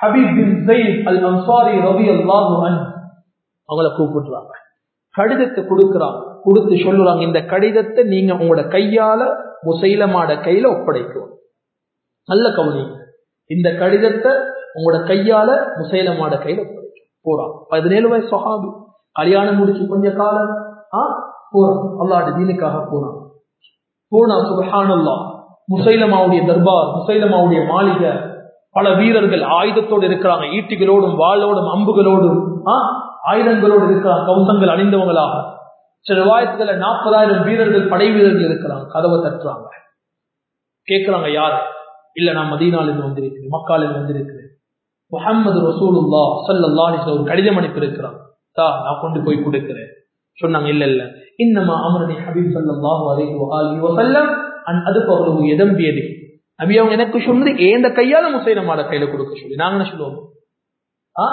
Habib bin Zaid al Ansari ரவி அல்லாஹு அவங்கள கூப்பிடுறாங்க கடிதத்தை கொடுக்குறாங்க கொடுத்து சொல்லுறாங்க இந்த கடிதத்தை நீங்க உங்களோட கையால முசைலமாட கையில ஒப்படைக்கும் நல்ல கவனிங்க இந்த கடிதத்தை உங்களோட கையால முசைலமாட கையில ஒப்படைக்கும் போறான் பதினேழு வயசு சொஹாபி கல்யாணம் முடிச்சு கொஞ்ச காலம் ஆ போறான் அல்லாட தீனுக்காக போனான் போனா சுபஹானல்லா முசைலமாவுடைய தர்பார் முசைலமாவுடைய மாளிகை பல வீரர்கள் ஆயுதத்தோடு இருக்கிறாங்க ஈட்டிகளோடும் வாளோடும் அம்புகளோடும் ஆ ஆயுதங்களோடு இருக்கிறாங்க கவசங்கள் அணிந்தவங்களாக சில வாயத்துல நாற்பதாயிரம் வீரர்கள் படை வீரர்கள் இருக்கிறாங்க கதவை தட்டுறாங்க கேட்கிறாங்க யாரு இல்ல நான் மதீனால இருந்து வந்திருக்கிறேன் மக்கால இருந்து வந்திருக்கிறேன் முகமது ரசூலுல்லா சல்லல்லா ஒரு கடிதம் அனுப்பி இருக்கிறான் தா நான் கொண்டு போய் கொடுக்கிறேன் சொன்னாங்க இல்ல இல்ல இன்னமா அமரணி ஹபீப் சல்லாஹு அலைஹி வஆலிஹி வஸல்லம் அன் அது பகலு எதம்பியது நபி அவங்க எனக்கு சொன்னது ஏந்த கையால முசைலமாட கையில கொடுக்க சொல்லி நாங்க என்ன சொல்லுவோம் ஆ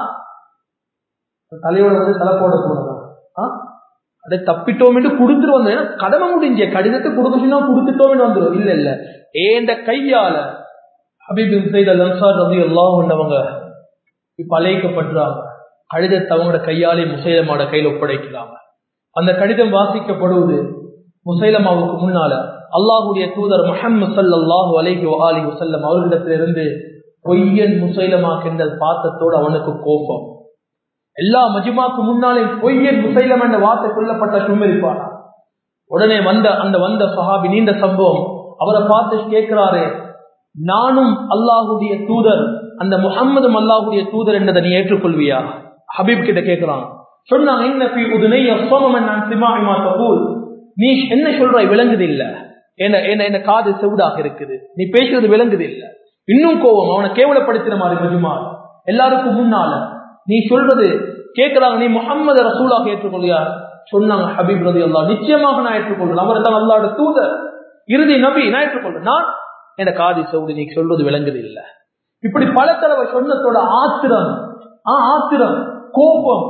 தலையோட வந்து தலை போட போனதா ஆ அதை தப்பிட்டோம் என்று கொடுத்துட்டு வந்தோம் ஏன்னா கடமை முடிஞ்ச கடிதத்தை கொடுக்க சொன்னா கொடுத்துட்டோம் வந்துடும் இல்ல இல்ல ஏந்த கையால ஹபீப் செய்த லன்சார் ரவி எல்லாம் உள்ளவங்க இப்ப அழைக்கப்படுறாங்க கடிதத்தை அவங்களோட கையாலே முசைலமாட கையில் ஒப்படைக்கிறாங்க அந்த கடிதம் வாசிக்கப்படுவது முசைலமாவுக்கு முன்னால அல்லாஹுடைய தூதர் முஹம்மது சல்லாஹூ அலைஹி அலி வசல்லம் அவர்களிடத்திலிருந்து பொய்யன் முசைலமா கிண்டல் பார்த்தத்தோடு அவனுக்கு கோபம் எல்லா மஜிமாக்கு முன்னாலே பொய்யன் முசைலம் என்ற வார்த்தை சொல்லப்பட்ட சும்மரிப்பானா உடனே வந்த அந்த வந்த சஹாபி நீண்ட சம்பவம் அவரை பார்த்து கேட்கிறாரு நானும் அல்லாஹுடைய தூதர் அந்த முகம்மதும் அல்லாஹுடைய தூதர் என்றதை நீ ஏற்றுக்கொள்வியா ஹபீப் கிட்ட கேட்கிறான் சொன்னாங்க என்ன பி உதுனை அஸ்வமன் நான் சிமாஹிமா கபூல் நீ என்ன சொல்றாய் விளங்குது இல்ல என்ன என்ன என்ன காது செவிடாக இருக்குது நீ பேசுறது விளங்குது இல்ல இன்னும் கோபம் அவனை கேவலப்படுத்தின மாதிரி மஜுமா எல்லாருக்கும் முன்னால நீ சொல்றது கேட்கிறாங்க நீ முகம்மது ரசூலாக ஏற்றுக்கொள்ளியா சொன்னாங்க ஹபீப் ரதி அல்லா நிச்சயமாக நான் ஏற்றுக்கொள்றேன் அவர் தான் அல்லாட தூதர் இறுதி நபி நான் ஏற்றுக்கொள்றேன் நான் என் காதி சவுடி நீ சொல்றது விளங்குது இல்ல இப்படி பல தடவை சொன்னதோட ஆத்திரம் ஆ ஆத்திரம் கோபம்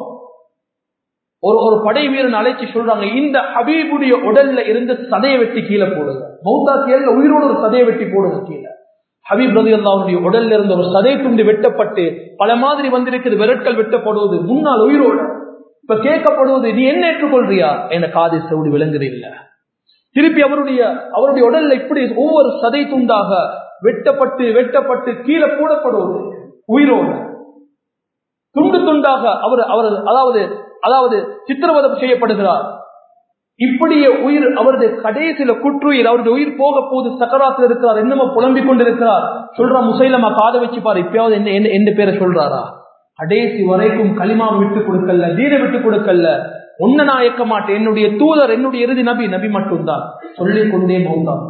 ஒரு ஒரு படை வீரன் அழைச்சி சொல்றாங்க இந்த ஹபீபுடைய உடல்ல இருந்து சதையை வெட்டி கீழே போடுங்க மௌத்தா கீழே உயிரோடு ஒரு சதையை வெட்டி போடுங்க கீழே ஹபீப் ரதி அல்லாவுடைய உடல்ல இருந்து ஒரு சதை துண்டு வெட்டப்பட்டு பல மாதிரி வந்திருக்கிறது விரட்கள் வெட்டப்படுவது முன்னால் உயிரோடு இப்ப கேட்கப்படுவது நீ என்ன ஏற்றுக்கொள்றியா என காதி சவுடி விளங்குது இல்ல திருப்பி அவருடைய அவருடைய உடல்ல இப்படி ஒவ்வொரு சதை துண்டாக வெட்டப்பட்டு வெட்டப்பட்டு கீழே போடப்படுவது உயிரோடு துண்டு துண்டாக அவர் அவர் அதாவது அதாவது சித்திரவதம் செய்யப்படுகிறார் இப்படியே உயிர் அவரது கடைசியில குற்றுயிர் அவருடைய உயிர் போக போது சக்கராத்தில் இருக்கிறார் என்னமோ புலம்பிக் கொண்டிருக்கிறார் சொல்றா முசைலமா காத வச்சு பாரு இப்பயாவது என்ன என்ன எந்த பேரை சொல்றாரா கடைசி வரைக்கும் களிமாவை விட்டு கொடுக்கல தீன விட்டு கொடுக்கல உன்ன நான் இயக்க மாட்டேன் என்னுடைய தூதர் என்னுடைய இறுதி நபி நபி மட்டும்தான் சொல்லிக் கொண்டே மௌந்தான்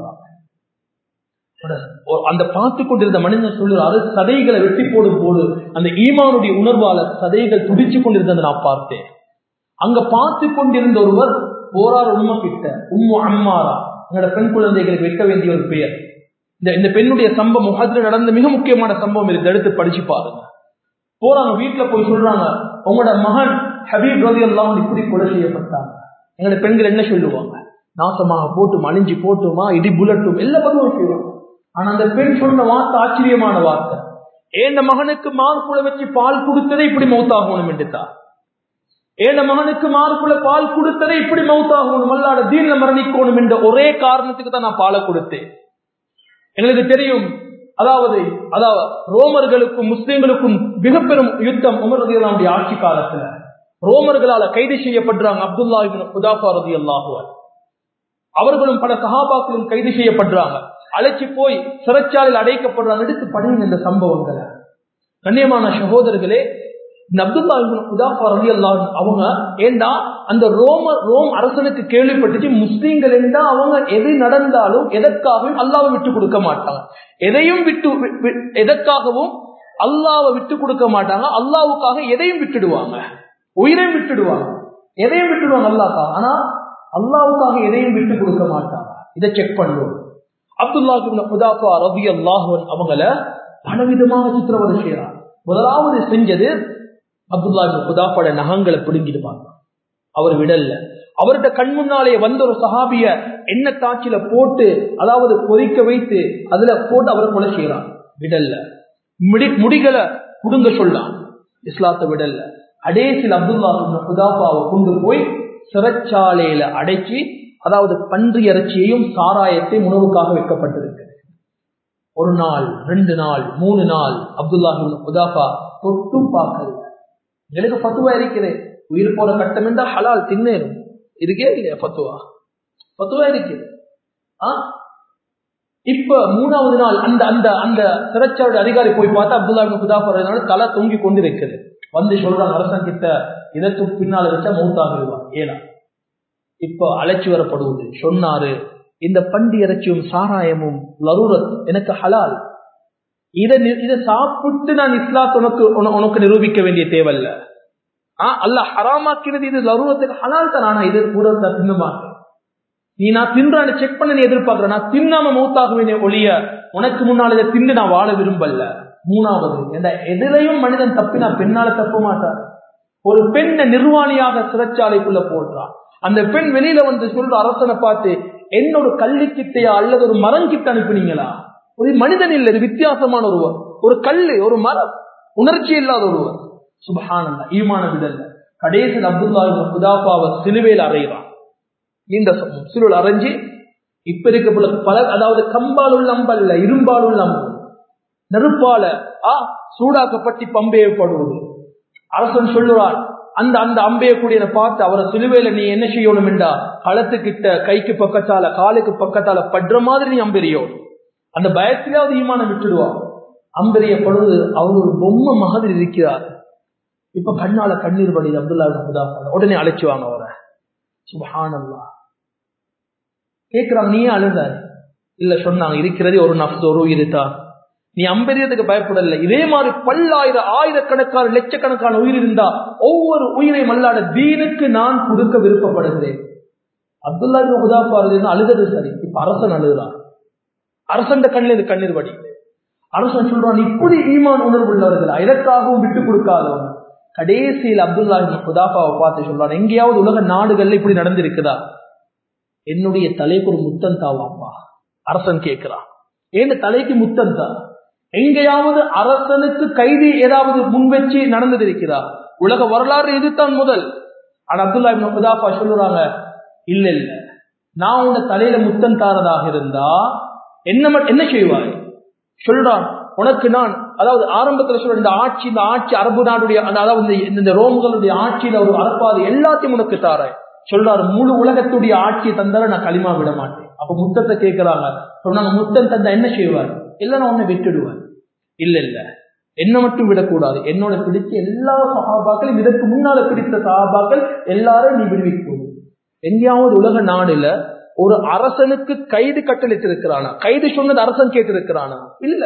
அந்த பார்த்து கொண்டிருந்த மனிதன் சொல்லுறாரு சதைகளை வெட்டி போடும் போது அந்த ஈமானுடைய உணர்வால சதைகள் துடிச்சு கொண்டிருந்ததை நான் பார்த்தேன் அங்க பார்த்து கொண்டிருந்த ஒருவர் போரார் உண்மை கிட்ட உம்மு அம்மாரா எங்களோட பெண் குழந்தைகளுக்கு வைக்க வேண்டிய ஒரு பெயர் இந்த இந்த பெண்ணுடைய சம்பவம் அதுல நடந்த மிக முக்கியமான சம்பவம் இருக்கு எடுத்து படிச்சு பாருங்க போறாங்க வீட்டுல போய் சொல்றாங்க உங்களோட மகன் ஹபீப் ரவி எல்லாம் இப்படி கொலை செய்யப்பட்டாங்க எங்களோட பெண்கள் என்ன சொல்லுவாங்க நாசமாக போட்டும் அழிஞ்சு போட்டுமா இடி புலட்டும் எல்லா பருவம் செய்வாங்க ஆனா அந்த பெண் சொன்ன வார்த்தை ஆச்சரியமான வார்த்தை ஏந்த மகனுக்கு மார்புல வச்சு பால் கொடுத்ததே இப்படி மௌத்தாகணும் என்றுதான் ஏந்த மகனுக்கு மார்புல பால் கொடுத்ததே இப்படி மௌத்தாகணும் அல்லாட தீன்ல மரணிக்கணும் என்ற ஒரே காரணத்துக்கு தான் நான் பாலை கொடுத்தேன் எங்களுக்கு தெரியும் அதாவது அதாவது ரோமர்களுக்கும் முஸ்லிம்களுக்கும் மிக பெரும் யுத்தம் உமரதியலாவுடைய ஆட்சி காலத்துல ரோமர்களால கைது செய்யப்படுறாங்க அப்துல்லா உதாஃபா ரதி அல்லாஹுவர் அவர்களும் பல சகாபாக்களும் கைது செய்யப்படுறாங்க அழைச்சி போய் சிறைச்சாலையில் அடைக்கப்படுறாங்க எடுத்து படிங்க இந்த சம்பவங்களை கண்ணியமான சகோதரர்களே அப்துல்லா உதாஃபா ரவி அல்லா அவங்க ஏண்டா அந்த ரோம ரோம் அரசனுக்கு கேள்விப்பட்டுச்சு முஸ்லீம்கள் என்றா அவங்க எது நடந்தாலும் எதற்காகவும் அல்லாவை விட்டு கொடுக்க மாட்டாங்க எதையும் விட்டு எதற்காகவும் அல்லாவை விட்டு கொடுக்க மாட்டாங்க அல்லாவுக்காக எதையும் விட்டுடுவாங்க உயிரையும் விட்டுடுவாங்க எதையும் விட்டுடுவாங்க அல்லாக்கா ஆனா அல்லாவுக்காக எதையும் விட்டு கொடுக்க மாட்டாங்க இதை செக் பண்ணுவோம் அப்துல்லா உதாஃபா ரவி அல்லாஹன் அவங்கள பலவிதமாக சித்திரவதை செய்யறாங்க முதலாவது செஞ்சது அப்துல்லா உதாஃபாட நகங்களை பிடுங்கிடுவாங்க அவர் விடல்ல அவர்கிட்ட கண் முன்னாலே வந்த ஒரு சஹாபிய என்ன காட்சியில போட்டு அதாவது பொறிக்க வைத்து அதுல போட்டு அவரை கொலை செய்யறான் விடல்ல முடி முடிகளை குடுங்க சொல்லாம் இஸ்லாத்தை விடல அடேசில் அப்துல்லா ஹுதாபாவை கொண்டு போய் சிறைச்சாலையில அடைச்சி அதாவது பன்றி இறைச்சியையும் சாராயத்தையும் உணவுக்காக வைக்கப்பட்டிருக்கு ஒரு நாள் ரெண்டு நாள் மூணு நாள் அப்துல்லா ஹுதாபா தொட்டும் பார்க்கல எனக்கு பத்துவா இருக்கிறேன் உயிர் போற கட்டம் என்றால் ஹலால் தின்னேரும் இருக்கே இல்லையா பத்துவா பத்துவா இருக்கு இப்ப மூணாவது நாள் அந்த அந்த அந்த சிறைச்சாலை அதிகாரி போய் பார்த்தா அப்துல்லா குதாபுரம் தலை தொங்கி கொண்டு இருக்குது வந்து சொல்றாங்க அரசன் கிட்ட இதற்கு பின்னால வச்சா மௌத்தாகிடுவான் ஏனா இப்ப அழைச்சி வரப்படுவது சொன்னாரு இந்த பண்டி இறைச்சியும் சாராயமும் லரூரத் எனக்கு ஹலால் இதை இதை சாப்பிட்டு நான் இஸ்லாத் உனக்கு உனக்கு நிரூபிக்க வேண்டிய தேவையில்ல ஆஹ் அல்ல ஹராமாக்கிறது இது லரூரத்துக்கு ஹலால் தான் ஆனா இது கூட தின்ன மாட்டேன் நீ நான் தின்றான்னு செக் பண்ண நீ எதிர்பார்க்கிற நான் தின்னாம மௌத்தாக வேண்டிய ஒளிய உனக்கு முன்னால் இதை தின்னு நான் வாழ விரும்பல மூணாவது இந்த எதிரையும் மனிதன் தப்பினா பெண்ணால தப்ப மாட்டார் ஒரு பெண்ணை நிர்வாணியாக சிறைச்சாலைக்குள்ள போடுறான் அந்த பெண் வெளியில வந்து சொல்ற அரசனை பார்த்து என்ன ஒரு கல்லிக்கிட்டையா அல்லது ஒரு மரங்கிட்ட அனுப்பினீங்களா ஒரு மனிதன் இல்லை வித்தியாசமான ஒருவர் ஒரு கல்லு ஒரு மரம் உணர்ச்சி இல்லாத ஒருவர் சுபஹானந்தா ஈமான விடல் கடைசியில் அப்துல்லா குதாபாவை சிலுவையில் அறைகிறான் இந்த சிலுவில் அரைஞ்சு இப்ப இருக்க பல அதாவது கம்பால் உள்ள அம்பல்ல இரும்பால் உள்ள அம்பு நெருப்பால ஆ சூடாக்கப்பட்டு பம்பெய்யப்படுவது அரசன் சொல்லுவான் அந்த அந்த அம்பையக்கூடியனை பார்த்து அவரை சிலுவையில நீ என்ன செய்யணும் என்றா களத்துக்கிட்ட கைக்கு பக்கத்தால காலுக்கு பக்கத்தால படுற மாதிரி நீ அம்பெறியோம் அந்த பயத்திலாவது ஈமான விட்டுடுவான் அம்பெரிய பொழுது அவர் ஒரு பொம்மை மாதிரி இருக்கிறார் இப்ப கண்ணால கண்ணீர் படி அப்துல்லா உடனே அழைச்சுவாங்க அவரை சுபஹானல்லா கேட்கிறாங்க நீயே அழுதாரு இல்ல சொன்னாங்க இருக்கிறதே ஒரு நப்ஸ் ஒரு உயிர் தான் நீ அம்பெரியதுக்கு பயப்படல இதே மாதிரி பல்லாயிரம் ஆயிரக்கணக்கான லட்சக்கணக்கான உயிர் இருந்தா ஒவ்வொரு உயிரையும் அல்லாட தீனுக்கு நான் கொடுக்க விருப்பப்படுகிறேன் அப்துல்லா உதாப்பாரு அழுதது சரி இப்ப அரசன் அழுகிறான் அரசன் கண்ணில் இது கண்ணீர் வடி அரசன் சொல்றான் இப்படி ஈமான் உணர்வு உள்ளவர்களா இதற்காகவும் விட்டு கொடுக்காதவங்க கடைசியில் அப்துல்லா குதாஃபாவை பார்த்து சொல்றான் எங்கேயாவது உலக நாடுகள்ல இப்படி நடந்திருக்குதா என்னுடைய தலைக்கு ஒரு முத்தம் தாவாப்பா அரசன் கேட்கிறான் ஏன் தலைக்கு முத்தம் தா எங்கேயாவது அரசனுக்கு கைதி ஏதாவது முன்வச்சு நடந்ததிருக்கிறா உலக வரலாறு இதுதான் முதல் ஆனா அப்துல்லா குதாஃபா சொல்லுறாங்க இல்ல இல்ல நான் உங்க தலையில முத்தம் தாரதாக இருந்தா என்ன என்ன செய்வாய் சொல்றான் உனக்கு நான் அதாவது ஆரம்பத்துல சொல்ற இந்த ஆட்சி இந்த ஆட்சி அரபு நாடுடைய அதாவது இந்த ரோம்களுடைய ஆட்சியில ஒரு அரப்பாது எல்லாத்தையும் உனக்கு தாரேன் சொல்றாரு முழு உலகத்துடைய ஆட்சியை தந்தால நான் களிமா விட மாட்டேன் அப்ப முத்தத்தை கேட்கிறாங்க சொன்னாங்க முத்தம் தந்தா என்ன செய்வார் இல்ல நான் உன்னை விட்டுடுவேன் இல்ல இல்ல என்ன மட்டும் விடக்கூடாது என்னோட பிடிச்ச எல்லா சகாபாக்களும் இதற்கு முன்னால பிடித்த சகாபாக்கள் எல்லாரும் நீ விடுவிக்கும் எங்கேயாவது உலக நாடுல ஒரு அரசனுக்கு கைது கட்டளித்திருக்கிறானா கைது சொன்னது அரசன் கேட்டிருக்கிறானா இல்ல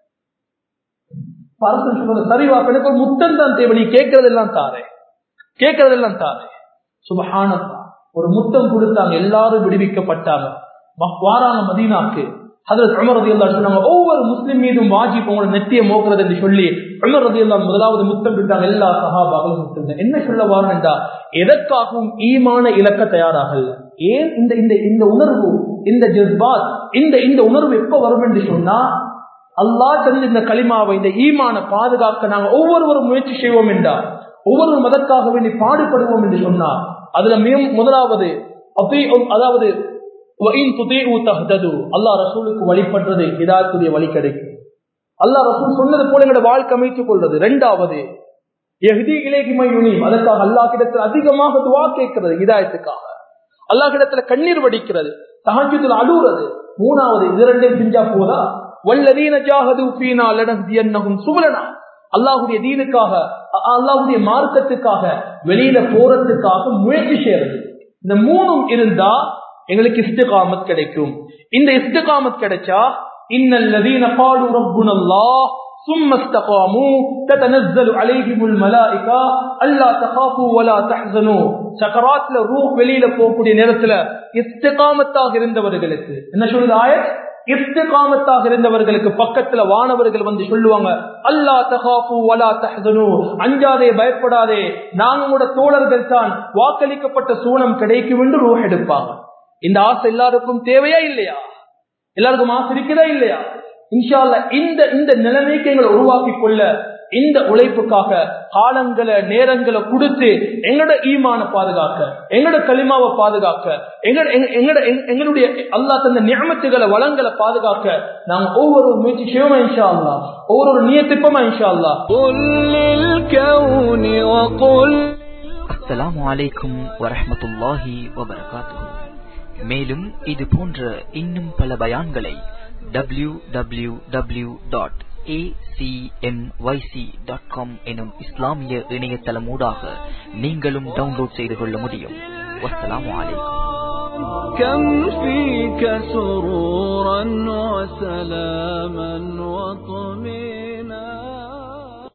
அரசன் சொன்னது சரிவா எனக்கு ஒரு முத்தம் தான் தேவை நீ கேட்கறதெல்லாம் தாரே கேட்கறதெல்லாம் தாரே சுபஹானத்தா ஒரு முத்தம் கொடுத்தாங்க எல்லாரும் விடுவிக்கப்பட்டாங்க வாராங்க மதீனாக்கு அதில் அமர் ரதி அல்லா சொன்னாங்க ஒவ்வொரு முஸ்லிம் மீதும் வாஜிப் உங்களோட நெத்திய மோக்கிறது என்று சொல்லி அமர் ரதி அல்லா முதலாவது முத்தம் விட்டாங்க எல்லா சகாபாக்களும் முத்தம் என்ன சொல்ல வாரண்டா எதற்காகவும் ஈமான இலக்க தயாராகல ஏன் இந்த இந்த இந்த உணர்வு இந்த ஜஸ்பாத் இந்த இந்த உணர்வு எப்ப வரும் என்று சொன்னா அல்லா தந்து இந்த களிமாவை இந்த ஈமான பாதுகாக்க நாங்க ஒவ்வொருவரும் முயற்சி செய்வோம் என்றா ஒவ்வொரு மதற்காக வேண்டி பாடுபடுவோம் என்று சொன்னா அதுல மிக முதலாவது அதாவது அல்லா ரசூலுக்கு வழிபடுறது இதாக்குரிய வழி கிடைக்கும் அல்லா ரசூல் சொன்னது போல எங்களோட வாழ்க்கை அமைத்துக் கொள்றது இரண்டாவது எஹ்தி இலேகிமை யுனீம் அதற்காக அல்லா கிடத்தில் அதிகமாக துவா கேட்கிறது இதாயத்துக்காக அல்லா கிடத்துல கண்ணீர் வடிக்கிறது தகஜத்தில் அழுவுறது மூணாவது இது ரெண்டையும் செஞ்சா போதா வல்லதீன ஜாகது ஃபீனா லனஹ்தியன்னஹும் சுபலனா அல்லாஹ்வுடைய தீனுக்காக அல்லாஹ்வுடைய மார்க்கத்துக்காக வெளியில போறதுக்காக முயற்சி செய்யறது இந்த மூணும் இருந்தா எங்களுக்கு இஸ்திகாமத் கிடைக்கும் இந்த இஸ்திகாமத் கிடைச்சா இன்னல்லதீன قالوا ربنا الله ثم استقاموا تتنزل عليهم الملائكه الا تخافوا ولا تحزنوا சக்கராத்ல ரூஹ் வெளியில போகக்கூடிய நேரத்துல இஸ்திகாமத்தாக இருந்தவர்களுக்கு என்ன சொல்லுது ஆயத் இஸ்திகாமத்தாக இருந்தவர்களுக்கு பக்கத்துல வானவர்கள் வந்து சொல்லுவாங்க அல்லா தகாஃபு வலா தஹ்சனு அஞ்சாதே பயப்படாதே நாங்க உங்களோட தோழர்கள் தான் வாக்களிக்கப்பட்ட சூனம் கிடைக்கும் என்று ரூஹ் எடுப்பாங்க இந்த ஆசை எல்லாருக்கும் தேவையா இல்லையா எல்லாருக்கும் ஆசை இருக்குதா இல்லையா இன்ஷால்ல இந்த இந்த நிலைமைக்கு எங்களை உருவாக்கி கொள்ள இந்த உழைப்புக்காக காலங்களை நேரங்களை கொடுத்து எங்களோட ஈமான பாதுகாக்க எங்களோட களிமாவை பாதுகாக்க எங்களோட எங்களோட எங்களுடைய அல்லா தந்த நியமத்துகளை வளங்களை பாதுகாக்க நாம் ஒவ்வொரு முயற்சி செய்வோமா இன்ஷா அல்லா ஒவ்வொரு நியத்திப்பமா இன்ஷா அல்லா قل للكون وقل அஸ்ஸலாமு அலைக்கும் வரஹ்மத்துல்லாஹி வபரகாத்துஹு மேலும் இது போன்ற இன்னும் பல பயான்களை W W W dot dot com எனும் இஸ்லாமிய இணையதளமூடாக நீங்களும் டவுன்லோட் செய்து கொள்ள முடியும் வஸ்ஸலாமு அலைக்கும் كم فيك سرورا وسلاما وطمئنا